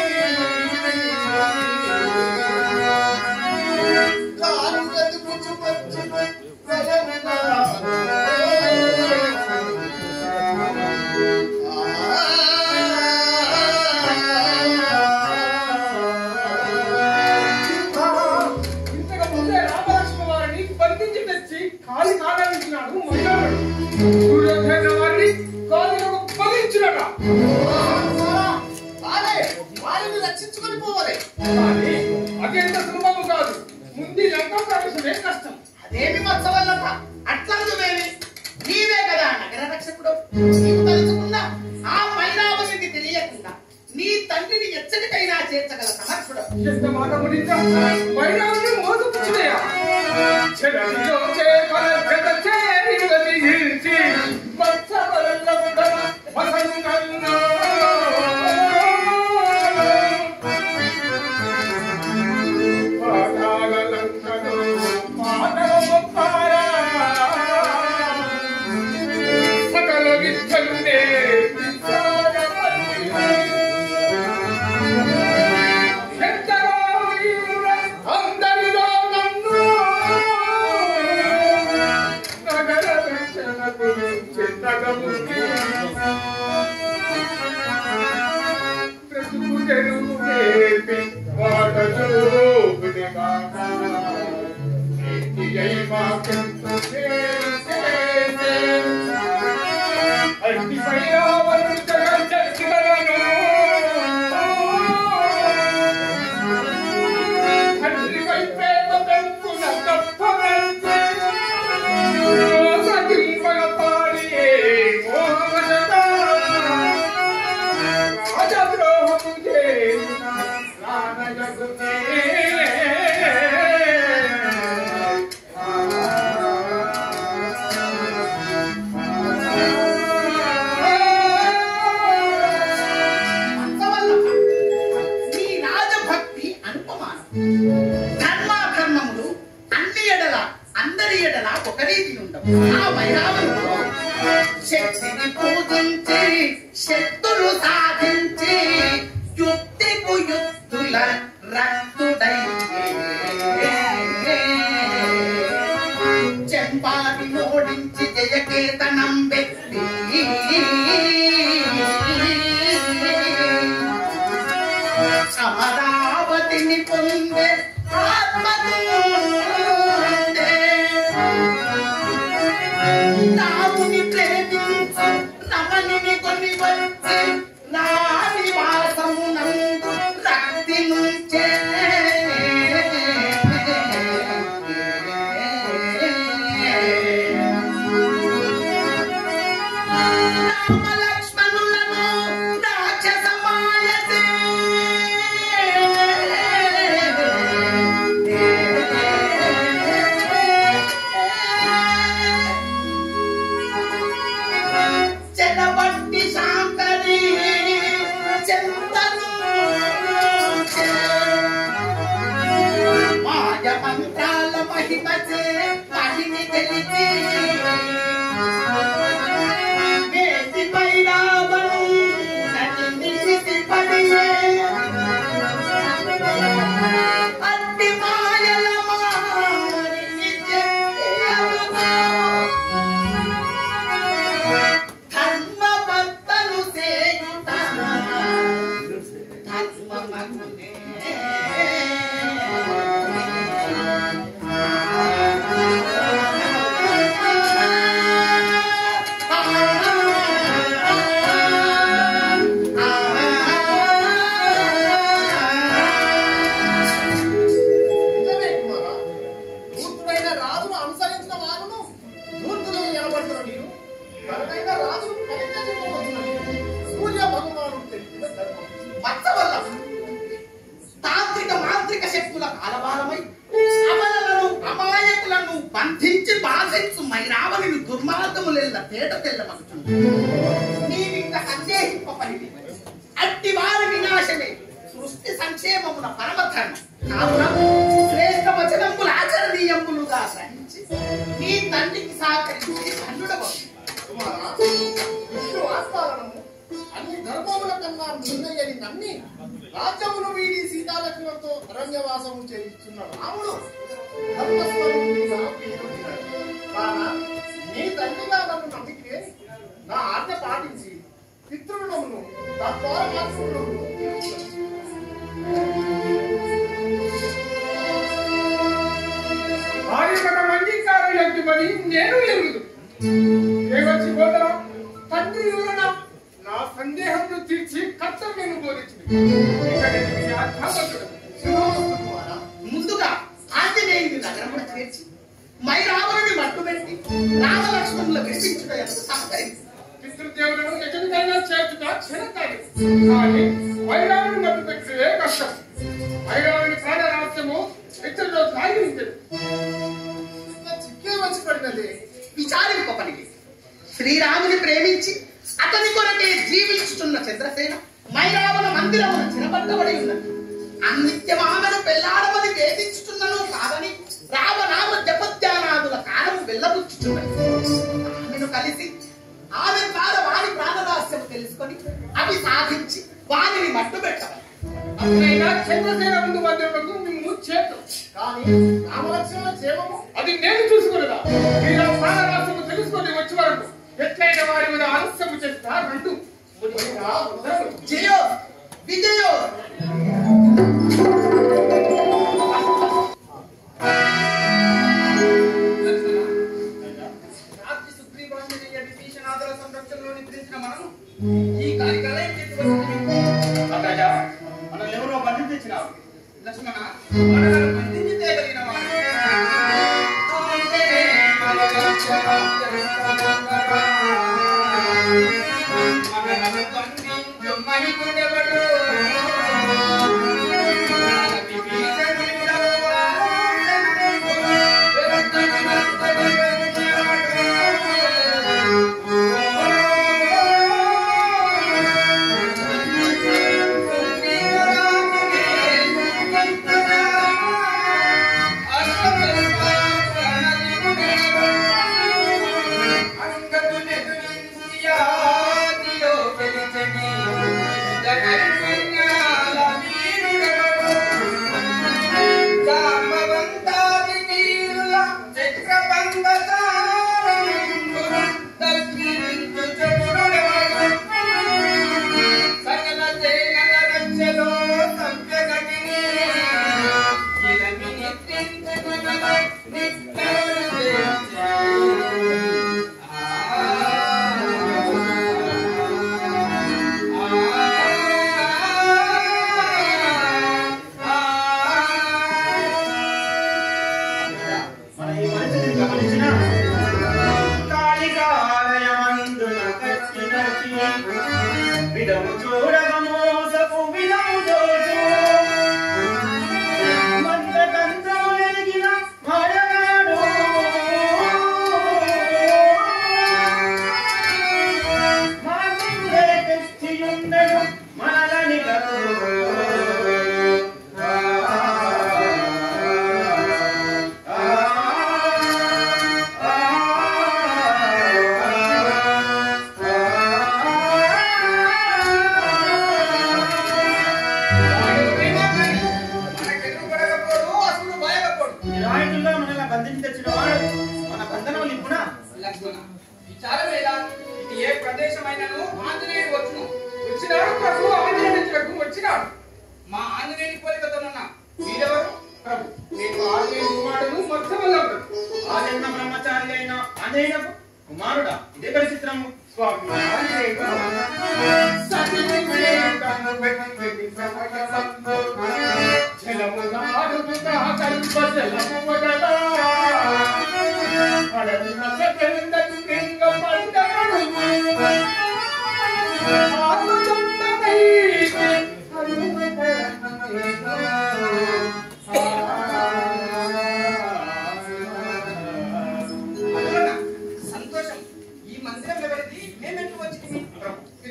కాలు కదుపుచు పచ్చు ఇంతకు ముందే రామలక్ష్మ వారిని బంధించి తెచ్చి కాలి కాదాలించినాడు మైనాడు సూర్యోదయ వారిని కాలిలకు బలించినట వారిని రక్షించుకొని పోవాలి కానీ అత్యంత సులభము కాదు ముందు లంక ప్రవేశమే కష్టం అదేమి మత్సవల్లభ అట్లందువేమి నీవే కదా నగర రక్షకుడు నీవు తలుచుకున్నా ఆ మైనావతికి తెలియకుండా నీ తండ్రిని ఎచ్చటికైనా చేర్చగల సమర్థుడు ఎంత మాట ముడించా మైనాడుని మోసపుచ్చునయా చెరటిలో చేపల జత చేరి గతించి మత్సవలంగముడ వసంగన్నా పాతాళలంకలో మానవముఖారా సకల విద్ధందే అందరిలో నన్ను నగర రక్షణ గురించి తగముకి బ్రతుకు తెరువు నేర్పి వాట చూపుని కాక నీతి అయి మాకెంతో చేరు చేసే అగ్నిపై ఆవరించగా చర్చలను తండ్రిపై ప్రేమ పెంపున తప్పనంతే మోసగింపగ పాడియే మోహనత రాజద్రోహము చేసిన రానజగునే మత్సవల్లభ నీ రాజభక్తి అనుపమానం ధర్మాధర్మములు అన్ని ఎడల అందరి ఎడల ఒక రీతి ఉండవు ఆ వైరావణుడు శక్తిని పూజించి శక్తులు సాధించి యుక్తికు యుక్తుల రక్తుడై చెంపాటి ఓడించి జయకేతనం వ్యక్తి అమరావతిని పొందే ఆత్మకుందే రాముని ప్రేమించు రమణిని కొని వచ్చే తేట తెల్లమగుతుంది నీవింక సందేహింపబడి అట్టి వారి వినాశమే సృష్టి సంక్షేమమున పరమధర్మం కావున శ్రేష్ఠ వచనములు ఆచరణీయములుగా సహించి నీ తండ్రికి సహకరించి ధన్యుడవచ్చు కుమారా, విష్ణు ఆస్థానము అన్ని ధర్మముల కన్నా నిర్ణయని నమ్మి రాజ్యమును వీడి సీతాలక్ష్మణతో అరణ్యవాసము చేయిస్తున్న రాముడు ధర్మస్వరూపిగా పేరొందినాడు. కాన నీ తండ్రిగా నన్ను నమ్మితే నా ఆజ్ఞ పాటించి పితృణమును తద్వారా మాతృణమును ఆర్యమత అంగీకారం యొక్కమని నేను ఎరుగుదు దేవచ్చి పోతరా తండ్రి వివరణ నా సందేహంను తీర్చి కర్తవ్యం బోధించింది ఇక నేను మీ ఆజ్ఞాపకుడు. శివమస్తు కుమారా. ముందుగా ఆంజనేయుని నగరమున చేర్చి మై రావణుని మట్టుబెట్టి రామలక్ష్మణుల విడిపించుట ఎందు సహకరించి పితృదేవులను ఎక్కడికైనా చేర్చుట క్షణకార్యం కానీ వైరాన్ని మట్టు పెట్టే కష్టం వైరాన్ని ప్రాణ రహస్యము ఇతరులో దాగి ఉంటుంది ఇంకా చిక్కే వచ్చి పడినదే విచారింపబడి శ్రీరాముని ప్రేమించి అతని కొరకే జీవించుతున్న చంద్రసేన మైరావణ మందిరమున చిరబట్టబడి ఉన్నది అనిత్యం ఆమెను పెళ్లాడమని వేధించుతున్నను కాదని రామనామ జపధ్యానాదుల కాలము వెళ్ళబుచ్చుతున్నది ఆమెను కలిసి ఆమె ద్వారా వారి ప్రాణరహస్యము తెలుసుకొని అవి సాధించి వారిని మట్టుబెట్టవాలి అప్పుడైనా చంద్రసేన ముందు మందిరములకు మేము చేద్దాం కానీ రామలక్ష్మణ క్షేమము అది నేను చూసుకున్నదా మీరు ఆ ప్రాణరాశము తెలుసుకొని వచ్చే వరకు ఎట్లయిన వారి మీద ఆలస్యము చేస్తా రెండు పోయినా వదలరు. జయో విజయో రాత్రి సుగ్రీవాంజనేయ విభీషణాదుల సంరక్షణలో నిద్రించిన మనము ఈ కార్యకాలయం చేసి అగ్రజ మనల్ని ఎవరో బంధి తెచ్చినావు లక్ష్మణ మనలను బంధించి తేగలిగిన సకల సేనల రక్షలో సభ్యగతిని ఇలమిని తింటునగల నిత్యములు మన ఈ పరిస్థితిని గమనించిన కాళికాలయమందున కచ్చినచి విడము చూడగ మోసపు విడము దోచు మందకంత్రము ఎరిగిన మాయగాడు మాకుండే తెచ్చియుండడు మనలని మనకెదురుపడకపోడు అసలు భయకపోడు నిరాయుధంగా మనల్ని బంధించి తెచ్చిన వాడు మన బంధనములు ఇప్పుడా లక్ష్మణ విచారం ఎలా ఇది ఏ ప్రదేశమైనను ఆంజనేయుడు వచ్చును వచ్చినాడు ప్రభు ఆంజనేయులకు వచ్చినాడు మా ఆంజనేయుని పోలికతోనున్న మీరెవరు ప్రభు నేను ఆంజనేయ కుమారుడు మధ్యమల్లో ఆజన్మ బ్రహ్మచారి అయిన ఆంజనేయునకు కుమారుడా ఇదే పరిచిత్రము స్వామి ఆంజనేయుడు సతివేదను వెతికి సమగలందు జలము నాడుగా కల్ప జలము వదలా అడవి నసకెందకు కింగ పంటను ఆరు చందనై అందువలన సంతోషం ఈ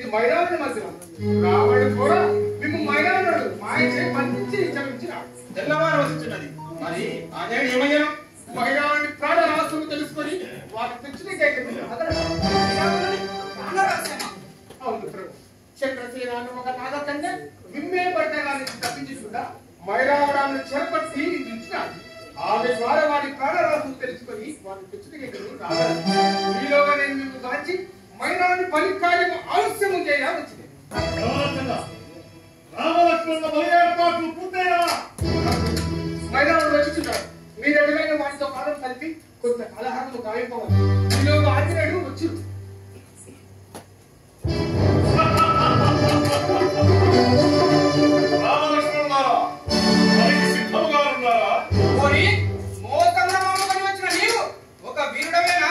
మైదాన మధ్య రావడు కూడా మేము మైదానుడు మాయ చేయి పంచి చమించిన తెల్లవారు వస్తున్నది మరి ఆంజనేయుడు ఏమయ్యాను మైదానుడి ప్రాణ రహస్యం తెలుసుకొని వారి తెచ్చిన అవును ప్రభు చంద్రసేన అన్న ఒక నాగకన్య విమ్మే పట్టణాన్ని తప్పించుకుండా మైరావరాన్ని చేపట్టి నిలిచినాడు ఆమె ద్వారా వారి ప్రాణరాశులు తెలుసుకొని వారి తెచ్చిన రావాలి ఈలోగా నేను మీకు దాచి మైనాన్ని పని కార్యం ఆలస్యం చేయాలి వచ్చింది రామలక్ష్మణ బలి ఏర్పాట్లు పూర్తయినా మైదానం రచిస్తున్నారు మీరు ఎదురైన వాటితో కాలం కలిపి కొంత కలహారము గాయపోవాలి ఈలోగా ఆంజనేయుడు వచ్చి రామలక్ష్మణులారా బలికి సిద్ధముగా ఉన్నారా పోనీ మోసంలో మమ్మల్ని వచ్చిన నీవు ఒక వీరుడమేనా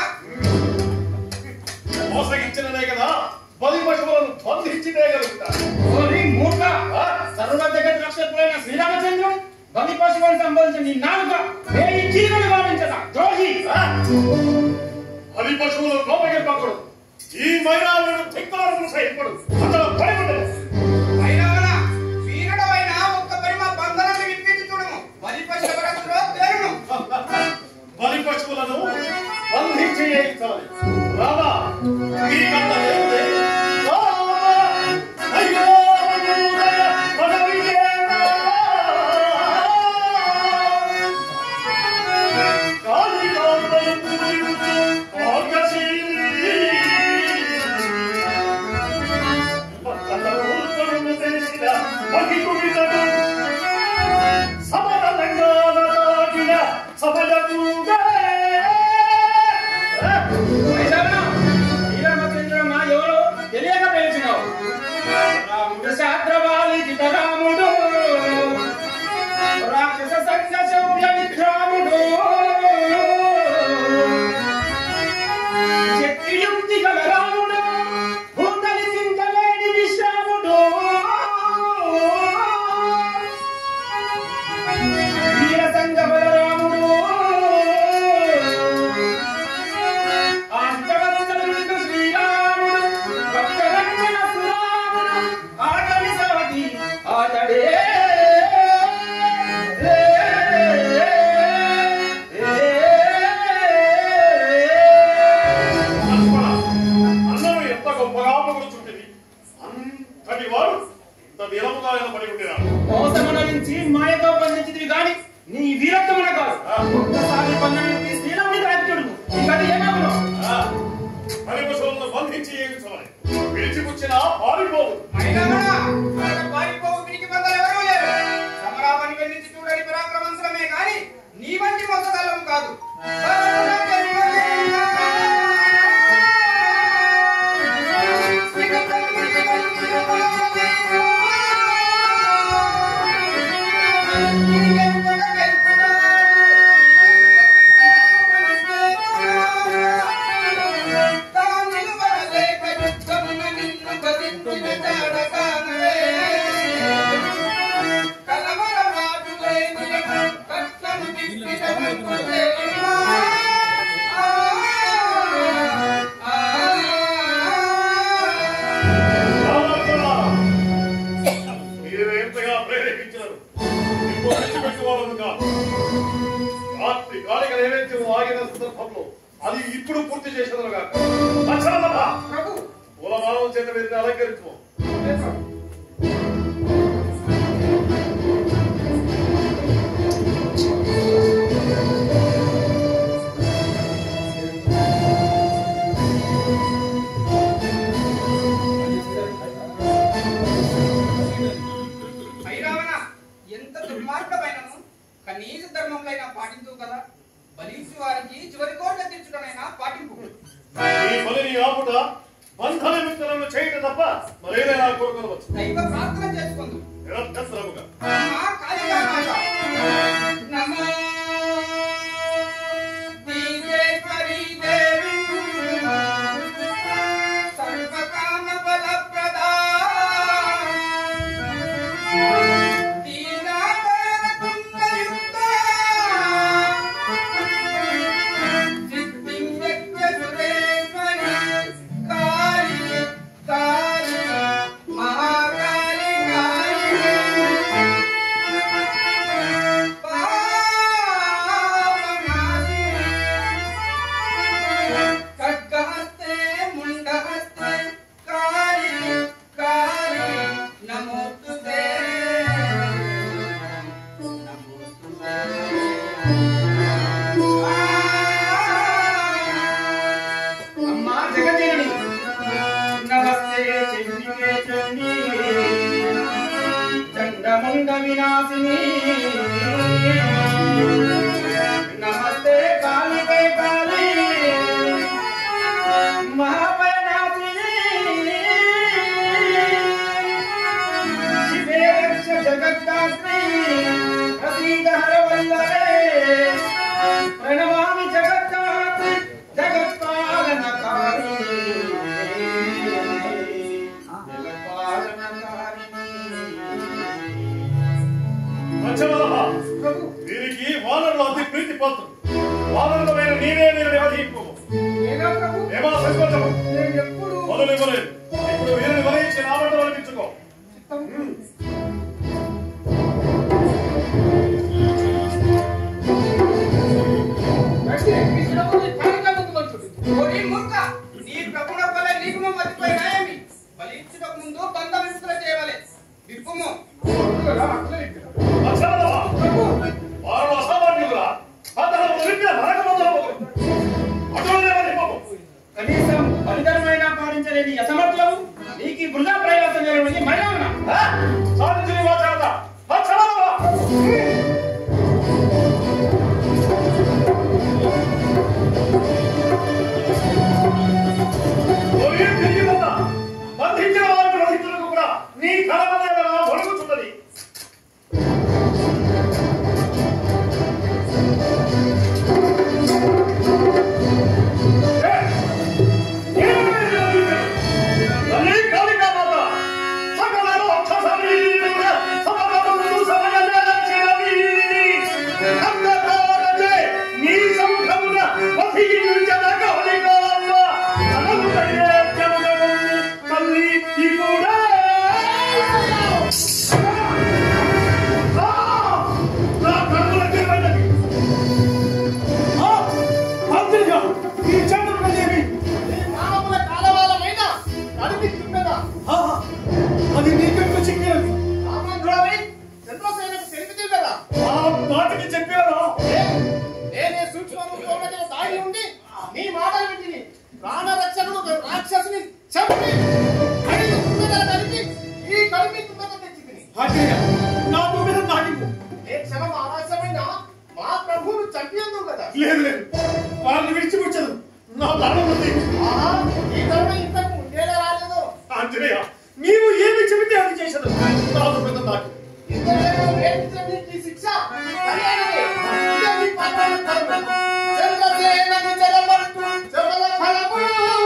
మోసగించిననే కదా బలి పశువులను బంధించినేయగలుగుతా పోనీ మూర్ఖ సర్వ జగత్ రక్షకుడైన శ్రీరామచంద్రుడు బలి పశువులకు సంబంధించిన నీ నాలుక వేయి చీరలు భావించదా ద్రోహి బలి పశువులు కోపగింపకూడదు ఈ మైనాలను ధిక్కారములు సహింపడు అతను భయపడదు అయినా వీరుడమైన ఒక్క పరి మా బంధనాన్ని విప్పించి చూడము బలి పశువుల తేరును బలి పశువులను బంధించి వేయించాలి రామా నీకంత లేదే రామా, అయ్యో మనోదయ పదవియేనా. కాళికాంబలు పూజించు ఆకశీలి. పక్కన తెలిసిన మహికుడితడు సమరలంగాల దాగిన సమయముగా. శ్రీరామచంద్ర మా ఎవరో తెలియక పిలిచినావు రాముడు శాస్త్రవాలి రాముడు రాక్షస సంఘ శౌర్య విక్రాముడు శక్తియుక్తి గల రాముడు భూతలి చింతలేని విశ్రాముడు వీర సంఘ బలరాముడు అష్టవత్సరుడు శ్రీరాముడు భక్తరక్షణ సురాముడు ఆటని సాటి ఆటడే లక్ష్మణ, అన్నను ఎంత గొప్పగా పొగుడుచుంటివి అంతటి వాడు ఇంత నిలముగా నిలబడి ఉండినాడు మోసమునరించి మాయతో బంధించింది గాని నీ వీరత్వమున కాదు ఒక్కసారి బంధనానికి శ్రీరాముడి రాజ్యుడు ఇక ఏమవును ఆ, బలి పశువులను బంధించి ఏమించమని విడిచిపుచ్చిన పారిపోవు అయినా మన పారిపోవు పిరికి బందలు ఎవరూ లేరు సమరాపని వెళ్ళించి చూడని పరాక్రమంతరమే గాని నీ వంటి మోసగాళ్ళం కాదు రామలక్ష్మణ, మీరు ఎంతగా ప్రేరేపించినారు ఇంకో విడిచిపెట్టుకోవాలను కాదు రాత్రి గాలిక నైవేద్యం ఆగిన సందర్భంలో అది ఇప్పుడు పూర్తి చేసేదను కాక లక్షణమా ప్రభు కులమానం చేత వీరిని అలంకరించు ఐరావణ ఎంత దుర్మార్గమైనను కనీస ధర్మములైనా పాటించు కదా బలించు వారికి చివరి కోట్ల తీర్చుటనైనా పాటింపు ఈ బలిని ఆపుట బంధన మిత్రులను చేయట తప్ప మరేదైనా కోరుకోవచ్చు దైవ ప్రార్థన చేసుకుందు నిరభ్యంతరముగా అమ్మా కాళికా మాత నమో దీనేశ్వరీ దేవి సర్వకామ ఫలప్రదా దీనాకర కుండయుక్త సిద్ధిం యజ్ఞ సురేశ్వరి కాళి కాళి కాకే చండి చండముండ వినాశిని నమస్తే కాళికే కాళీ మహాపయనాశిని శివే రక్ష జగద్దాత్రి ప్రసీద హరవల్లరే ప్రణమామి జగద్దాత్రి జగత్పాలనకారి లక్ష్మణ వీరికి వానరులు అతి ప్రీతి పాత్రం వానరులమైన నీవే వీరిని వధింపు నేనా ప్రభు ఏమా సంకోచము నేను ఎప్పుడు మొదలు ఇవ్వలేదు ఇప్పుడు వీరిని వహించి నా వంట వహించుకో అంటే కృష్ణుడు కార్యక్రమం మంచుడు ఓరి మూర్ఖ, నీ ప్రభుల వలె నీకు నువ్వు మతిపోయినాయేమి? ఫలించుటకు ముందు బంధ విముక్తులు చేయవలె. విప్పుము. అట్లా ఇక్కడ లక్ష్మణ వారు అసామాన్యులురా అతను ఉరికిన నరక మందులు అటువంటి వధింపము కనీసం బలిధర్మైనా పాటించలేని అసమర్థులు నీకు ఈ వృధా ప్రయాసం జరిగింది మరణం సాధించిన వాచారత లక్ష్మణ ఒరే తిరిగిపోత బంధించిన వారికి రహితులకు కూడా నీ కలమదేవ ఒడుగుతున్నది ఈ చంద్రుడేమి మానవుల కాలవాలమైన నడిపిస్తున్నదా అది నీకెందుకు చిక్కినది రామధ్రుడమై చంద్రసేనకు తెలిపితే కదా ఆ మాటకి చెప్పారా నేనే సూక్ష్మ రూపంలో దాగి ఉండి నీ మాటలు వింటిని ప్రాణరక్షకుడు ఒక రాక్షసుని చంపి ఐదు కుండలు కలిపి ఈ కలిపి కుండలు తెచ్చి ఆంజనేయ నా మీద నాకింపు ఏ క్షణం ఆలస్యమైన మా ప్రభువును చంపియందు కదా లేదు లేదు వాళ్ళని విడిచిపుచ్చదు నా ప్రాణం ఉంది ఆహా, ఈ ధర్మ ఇంతకు ఉండేలా రాలేదు ఆంజనేయ నీవు ఏమి చెబితే అది చేసదు నాదు పెద్ద నాకు ఇంతలో వేధించే నీకు ఈ శిక్ష సరైనదే. ఇదే నీ పాపాల ధర్మం. చంద్రసేనకు జలమంటూ జగల ఫలము.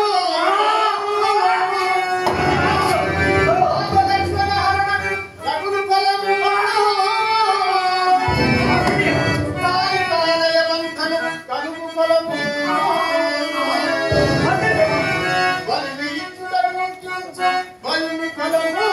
లోకదర్శన హరణము రఘుని ఫలము. కాళికాలయ బంధన కలుగు ఫలము. బలిని ఇచ్చుటను ముఖ్యించు బలిని ఫలము.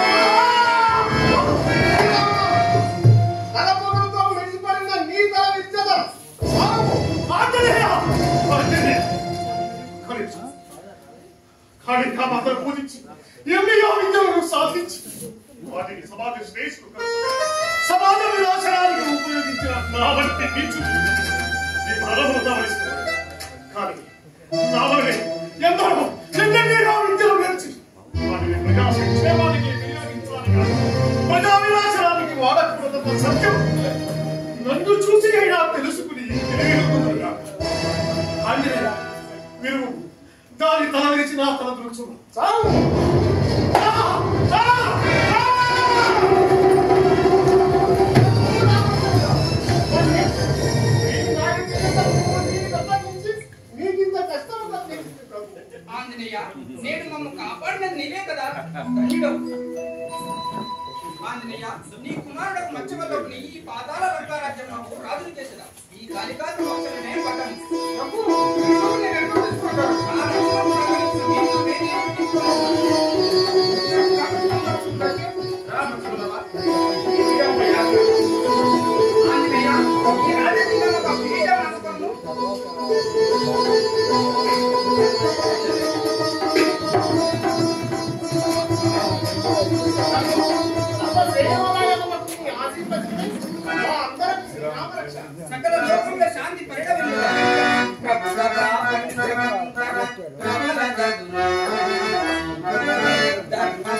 తలపొగరుతో మెరిసిపడిన నీ తల ఇచ్చదా సాగు ఆంజనేయ ఆంజనేయ కనీసం కాళికా మాత పూజించి ఎన్నో విద్యలను సాధించి వాటిని సమాజ శ్రేష్ఠుడు సమాజ వినాశనానికి ఉపయోగించిన నా వంటి నీచు ఈ బలవంతా వహిస్తున్నాడు కానీ నా వల్లే ఎందరో ఎన్నెన్నో విద్యలు నేర్చి వాటిని ప్రజా సంక్షేమానికి వినియోగించాలని కాదు ప్రజా వినాశనానికి వాడకూడదన్న సత్యం నన్ను చూసి అయినా తెలుసుకుని తెలియకుండా ఆంజనేయ మీరు దాని తల విరిచి నా తల దృచున్నాను సాగు నీకింత కష్టం ఉందా నీకు ప్రభు? ఆంజనేయ నేడు మమ్ము కాపాడినది నీవే కదా ధన్యుడు ఆంజనేయ నీ కుమారుడు మత్స్యవల్లుని ఈ పాతాల వర్గారాజ్యం నాకు రాజులు చేసేదా ఈ కాళికాసు వంశమే పట్టం ప్రభు కృష్ణుడు నేను ఎన్నో తీసుకుంటాను ఆ రక్షణ సాగరిస్తూ మేము వేరే ఆంజనేయ ఈ రాజకీయం ఒక పీఠం అనుకోను అమ్మ సేవలాయన మట్టిని ఆశీర్వదించి మా అందరం శ్రీరామరక్ష సకల లోకంలో శాంతి పరిణమించాలి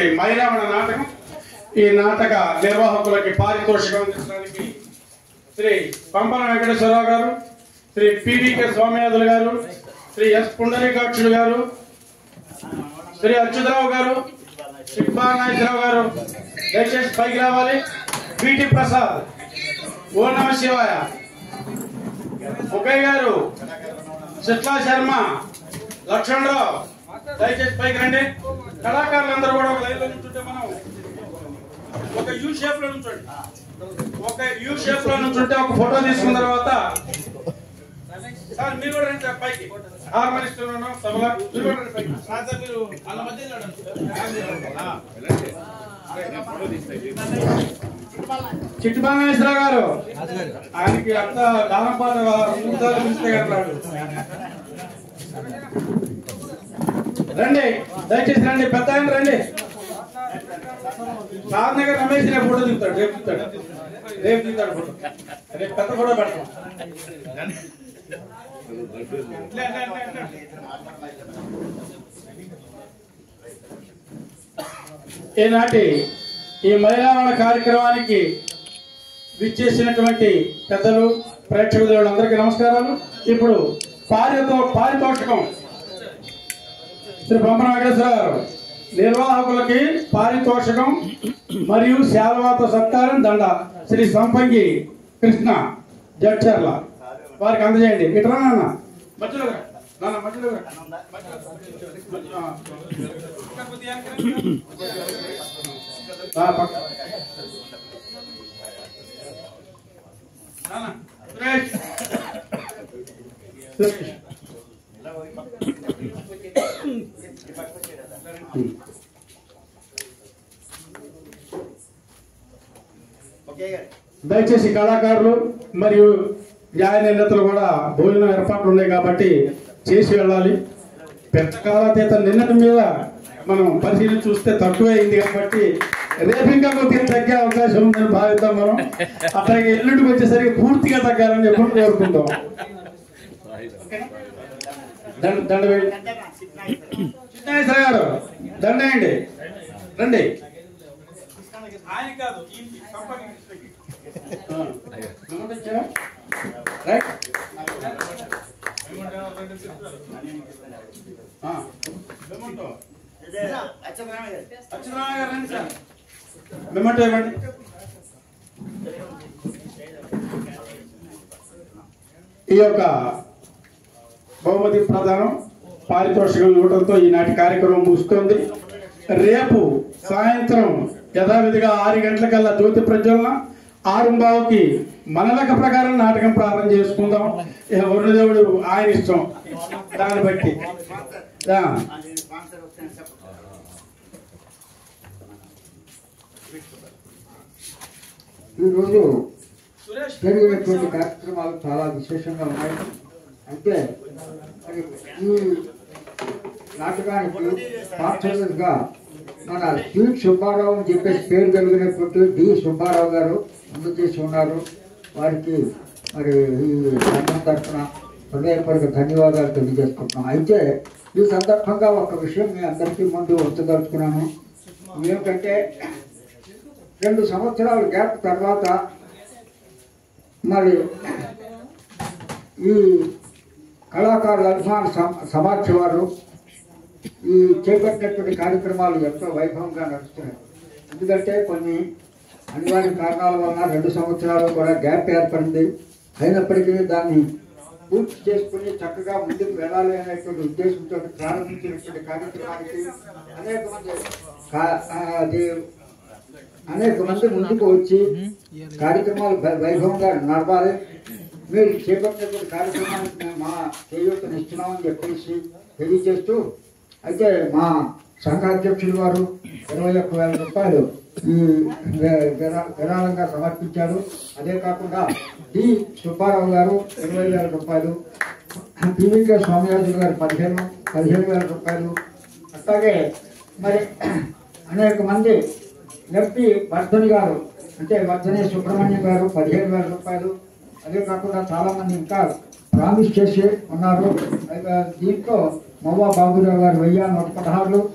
చేసినటువంటి మైరావణ నాటకం ఈ నాటక నిర్వాహకులకి పారితోషికం అందించడానికి శ్రీ పంపన వెంకటేశ్వరరావు గారు శ్రీ పివికే స్వామినాథులు గారు శ్రీ ఎస్ పుండరీకాక్షుడు గారు శ్రీ అచ్యుతరావు గారు శిల్పా నాగేశ్వరరావు గారు దయచేసి పైకి రావాలి పిటి ప్రసాద్ ఓ నమ శివాయ ముఖయ్య గారు శిట్లా శర్మ లక్ష్మణరావు దయచేసి పైకి రండి కళాకారులందరూ కూడా ఒక లైన్లో నుంచుంటే మనం ఒక యూ షేప్ లో నుంచోండి ఒక యూ షేప్ లో నుంచుంటే ఒక ఫోటో తీసుకున్న తర్వాత సార్ మీరు కూడా రండి సార్ పైకి హార్మోనిస్టులను సభలో మీరు కూడా రండి పైకి. సార్ సార్ మీరు వాళ్ళ మధ్యలో రండి. ఆ. చిట్టి బాలనేశ్వరరావు గారు ఆయనకి అంత దానపాట మూసాలు ఇస్తే కట్టాడు రండి దయచేసి రండి పెద్ద ఆయన రండి సార్ దగ్గర రమేష్ రేపు ఫోటో దిగుతాడు రేపు దిగుతాడు రేపు దిగుతాడు ఫోటో రేపు పెద్ద ఫోటో పెడతాం లే, లే, లే, లే. ఈనాటి ఈ మహిళావరణ కార్యక్రమానికి విచ్చేసినటువంటి పెద్దలు ప్రేక్షకులు అందరికీ నమస్కారాలు ఇప్పుడు పారితో పారితోషికం శ్రీ బొమ్మన వెంకటేశ్వర గారు నిర్వాహకులకి పారితోషికం మరియు శాలవాత సత్కారం దండ శ్రీ సంపంగి కృష్ణ జడ్చర్ల వారికి అందజేయండి ఇట్రా నాన్న మధ్యలో రా. నాన్న మధ్యలో రా. మధ్యలో. ఆ. ఆ, పక్క. నాన్న, సురేష్. సురేష్. దయచేసి కళాకారులు మరియు న్యాయ నిర్ణేతలు కూడా భోజనం ఏర్పాట్లు ఉన్నాయి కాబట్టి చేసి వెళ్ళాలి పెద్ద కాలాతీత నిన్నటి మీద మనం పరిశీలించి చూస్తే తక్కువైంది కాబట్టి రేపు ఇంకా కొద్దిగా తగ్గే అవకాశం ఉందని భావిద్దాం మనం అట్లాగే ఎల్లుండికి వచ్చేసరికి పూర్తిగా తగ్గాలని ఎప్పుడు కోరుకుంటాం దండ దండ వేయండి. చిన్నాయేశ్వర గారు దండ వేయండి రండి ఆయన కాదు రైట్ అచ్యుతరామయ్య గారు రండి సార్ మెమంటో ఇవ్వండి ఈ యొక్క బహుమతి ప్రదానం పారితోషికం ఇవ్వడంతో ఈనాటి కార్యక్రమం ముగుస్తుంది రేపు సాయంత్రం యథావిధిగా ఆరు గంటలకల్లా జ్యోతి ప్రజ్వలన ఆరుంబావుకి మన లెక్క ప్రకారం నాటకం ప్రారంభం చేసుకుందాం ఇక వరుణదేవుడు ఆయన ఇష్టం దాన్ని బట్టి ఆ. ఈరోజు జరిగినటువంటి కార్యక్రమాలు చాలా విశేషంగా ఉన్నాయి అంటే మరి ఈ నాటకానికి పార్ట్నర్గా మన సి సుబ్బారావు అని చెప్పేసి పేరు కలిగినటువంటి డి సుబ్బారావు గారు ముందు చేసి ఉన్నారు వారికి మరి ఈ సంఘం తరఫున హృదయపూర్వక ధన్యవాదాలు తెలియజేసుకుంటున్నాం అయితే ఈ సందర్భంగా ఒక విషయం మీ అందరికీ ముందు ఉంచదలుచుకున్నాను ఏమిటంటే రెండు సంవత్సరాల గ్యాప్ తర్వాత మరి ఈ కళాకారుల అభిమాన సమ- సమాఖ్య వారు ఈ చేపట్టినటువంటి కార్యక్రమాలు ఎంతో వైభవంగా నడుస్తున్నాయి ఎందుకంటే కొన్ని అనివార్య కారణాల వలన రెండు సంవత్సరాలు కూడా గ్యాప్ ఏర్పడింది అయినప్పటికీ దాన్ని పూర్తి చేసుకుని చక్కగా ముందుకు వెళ్ళాలి అనేటువంటి ఉద్దేశంతో ప్రారంభించినటువంటి కార్యక్రమానికి అనేక మంది కా- ఆ, అది అనేక మంది ముందుకు వచ్చి కార్యక్రమాలు వై- వైభవంగా నడవాలి మీరు చేపట్టినటువంటి కార్యక్రమానికి మేము మా చేయూతను ఇస్తున్నామని చెప్పేసి తెలియజేస్తూ అయితే మా సంఘ అధ్యక్షులు వారు ఇరవై ఒక్క వేల రూపాయలు ఈ వి- విరా- విరాళంగా సమర్పించారు అదే కాకుండా డి సుబ్బారావు గారు ఇరవై వేల రూపాయలు పివికే స్వామిరాజు గారు పదిహేను పదిహేను వేల రూపాయలు అట్లాగే మరి అనేక మంది ఎంపీ వర్ధన్ గారు అంటే వర్ధనే సుబ్రహ్మణ్యం గారు పదిహేను వేల రూపాయలు అదే కాకుండా చాలా మంది ఇంకా ప్రామిస్ చేసి ఉన్నారు అయితే దీంట్లో మవ్వా బాబురావు గారు వెయ్యి నూట పదహారులు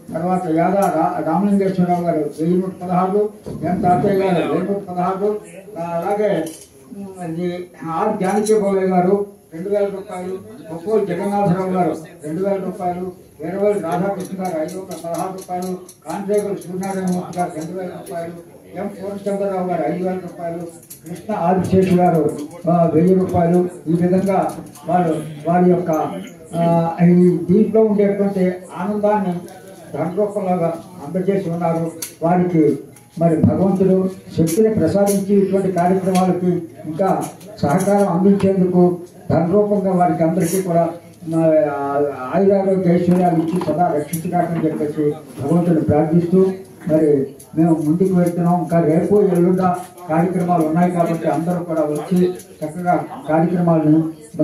తర్వాత యాదా రా- రామలింగేశ్వరరావు గారు వెయ్యి నూట పదహారు ఎం తాతయ్య గారు వెయ్యి నూట పదహారు ఆ, అలాగే ఉమ్, ఇది ఆర్ జానకీబాబు గారు రెండు వేల రూపాయలు ఒక్కోలు జగన్నాథరావు గారు రెండు వేల రూపాయలు వీరవేలు రాధాకృష్ణ గారు ఐదు వందల పదహారు రూపాయలు కాంట్రేగులు సూర్యనారాయణమూర్తి గారు రెండు వేల రూపాయలు ఎం పూర్ణచంద్రరావు గారు ఐదు వేల రూపాయలు కృష్ణ ఆదిశేషు గారు ఆ, వెయ్యి రూపాయలు ఈ విధంగా వారు వారి యొక్క ఆ, ఈ దీంట్లో ఉండేటువంటి ఆనందాన్ని ధనరూపంలాగా అందజేసి ఉన్నారు వారికి మరి భగవంతుడు శక్తిని ప్రసాదించి ఇటువంటి కార్యక్రమాలకి ఇంకా సహకారం అందించేందుకు ధనరూపంగా వారికి అందరికీ కూడా మా ఆయురారోగ్య ఐశ్వర్యాలు ఇచ్చి సదా రక్షించడాకని చెప్పేసి భగవంతుని ప్రార్థిస్తూ మరి మేము ముందుకు వెళ్తున్నాం ఇంకా రేపు ఎల్లుండ కార్యక్రమాలు ఉన్నాయి కాబట్టి అందరూ కూడా వచ్చి చక్కగా కార్యక్రమాలను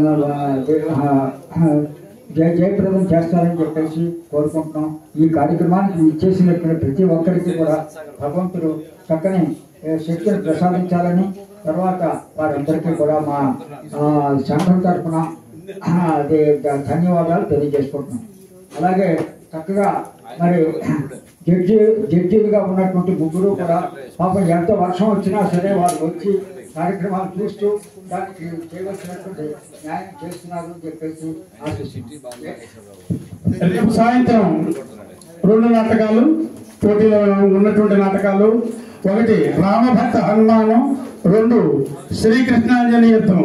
ఆ, ఆ, జయ జయప్రదం చేస్తారని చెప్పేసి కోరుకుంటున్నాం ఈ కార్యక్రమానికి ఇచ్చేసినటువంటి ప్రతి ఒక్కరికి కూడా భగవంతుడు చక్కని ఏ, శక్తిని ప్రసాదించాలని తర్వాత వారందరికీ కూడా మా ఆ, సంఘం తరఫున ఆ, అదే ధ- ధన్యవాదాలు తెలియజేసుకుంటున్నాం అలాగే చక్కగా మరి జడ్జి జడ్జిలుగా ఉన్నటువంటి ముగ్గురు కూడా పాపం ఎంత వర్షం వచ్చినా సరే వారు వచ్చి కార్యక్రమాలు చూస్తూ దానికి చేయవలసినటువంటి న్యాయం చేస్తున్నారు అని చెప్పేసి ఆశిస్తున్నాను రేపు సాయంత్రం రెండు నాటకాలు పోటీలో ఉన్నటువంటి నాటకాలు ఒకటి రామభక్త హనుమానం రెండు శ్రీకృష్ణాంజలి యుద్ధం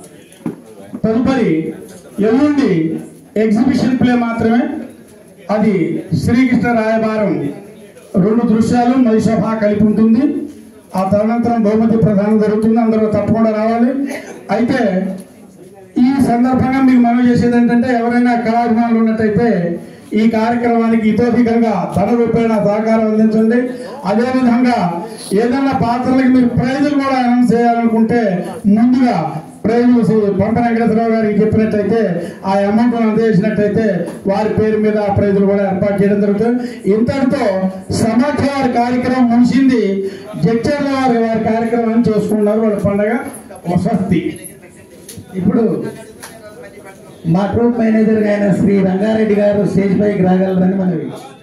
తదుపరి ఎల్లుండి ఎగ్జిబిషన్ ప్లే మాత్రమే అది శ్రీకృష్ణ రాయబారం రెండు దృశ్యాలు మహిషభ కలిపి ఉంటుంది ఆ తదనంతరం బహుమతి ప్రధానం జరుగుతుంది అందరూ తప్పకుండా రావాలి అయితే ఈ సందర్భంగా మీకు మనం చేసేది ఏంటంటే ఎవరైనా కళాభిమానులు ఉన్నట్టయితే ఈ కార్యక్రమానికి ఇతోధికంగా ధన రూపేణ సహకారం అందించండి అదేవిధంగా ఏదైనా పాత్రలకి మీరు ప్రైజులు కూడా అనౌన్స్ చేయాలనుకుంటే ముందుగా ప్రైజులు శ్రీ పంట వెంకటేశ్వరరావు గారికి చెప్పినట్టయితే ఆ అమౌంట్ అందజేసినట్టయితే వారి పేరు మీద ఆ ప్రైజులు కూడా ఏర్పాటు చేయడం జరుగుతుంది ఇంతటితో సమాచార కార్యక్రమం ముగిసింది జడ్చర్ల వారి వారి కార్యక్రమాన్ని చేసుకున్నారు వాళ్ళ పండగ స్వస్తి ఇప్పుడు మా ట్రూప్ మేనేజర్ అయిన శ్రీ రంగారెడ్డి గారు స్టేజ్ పైకి రాగలరని మనవి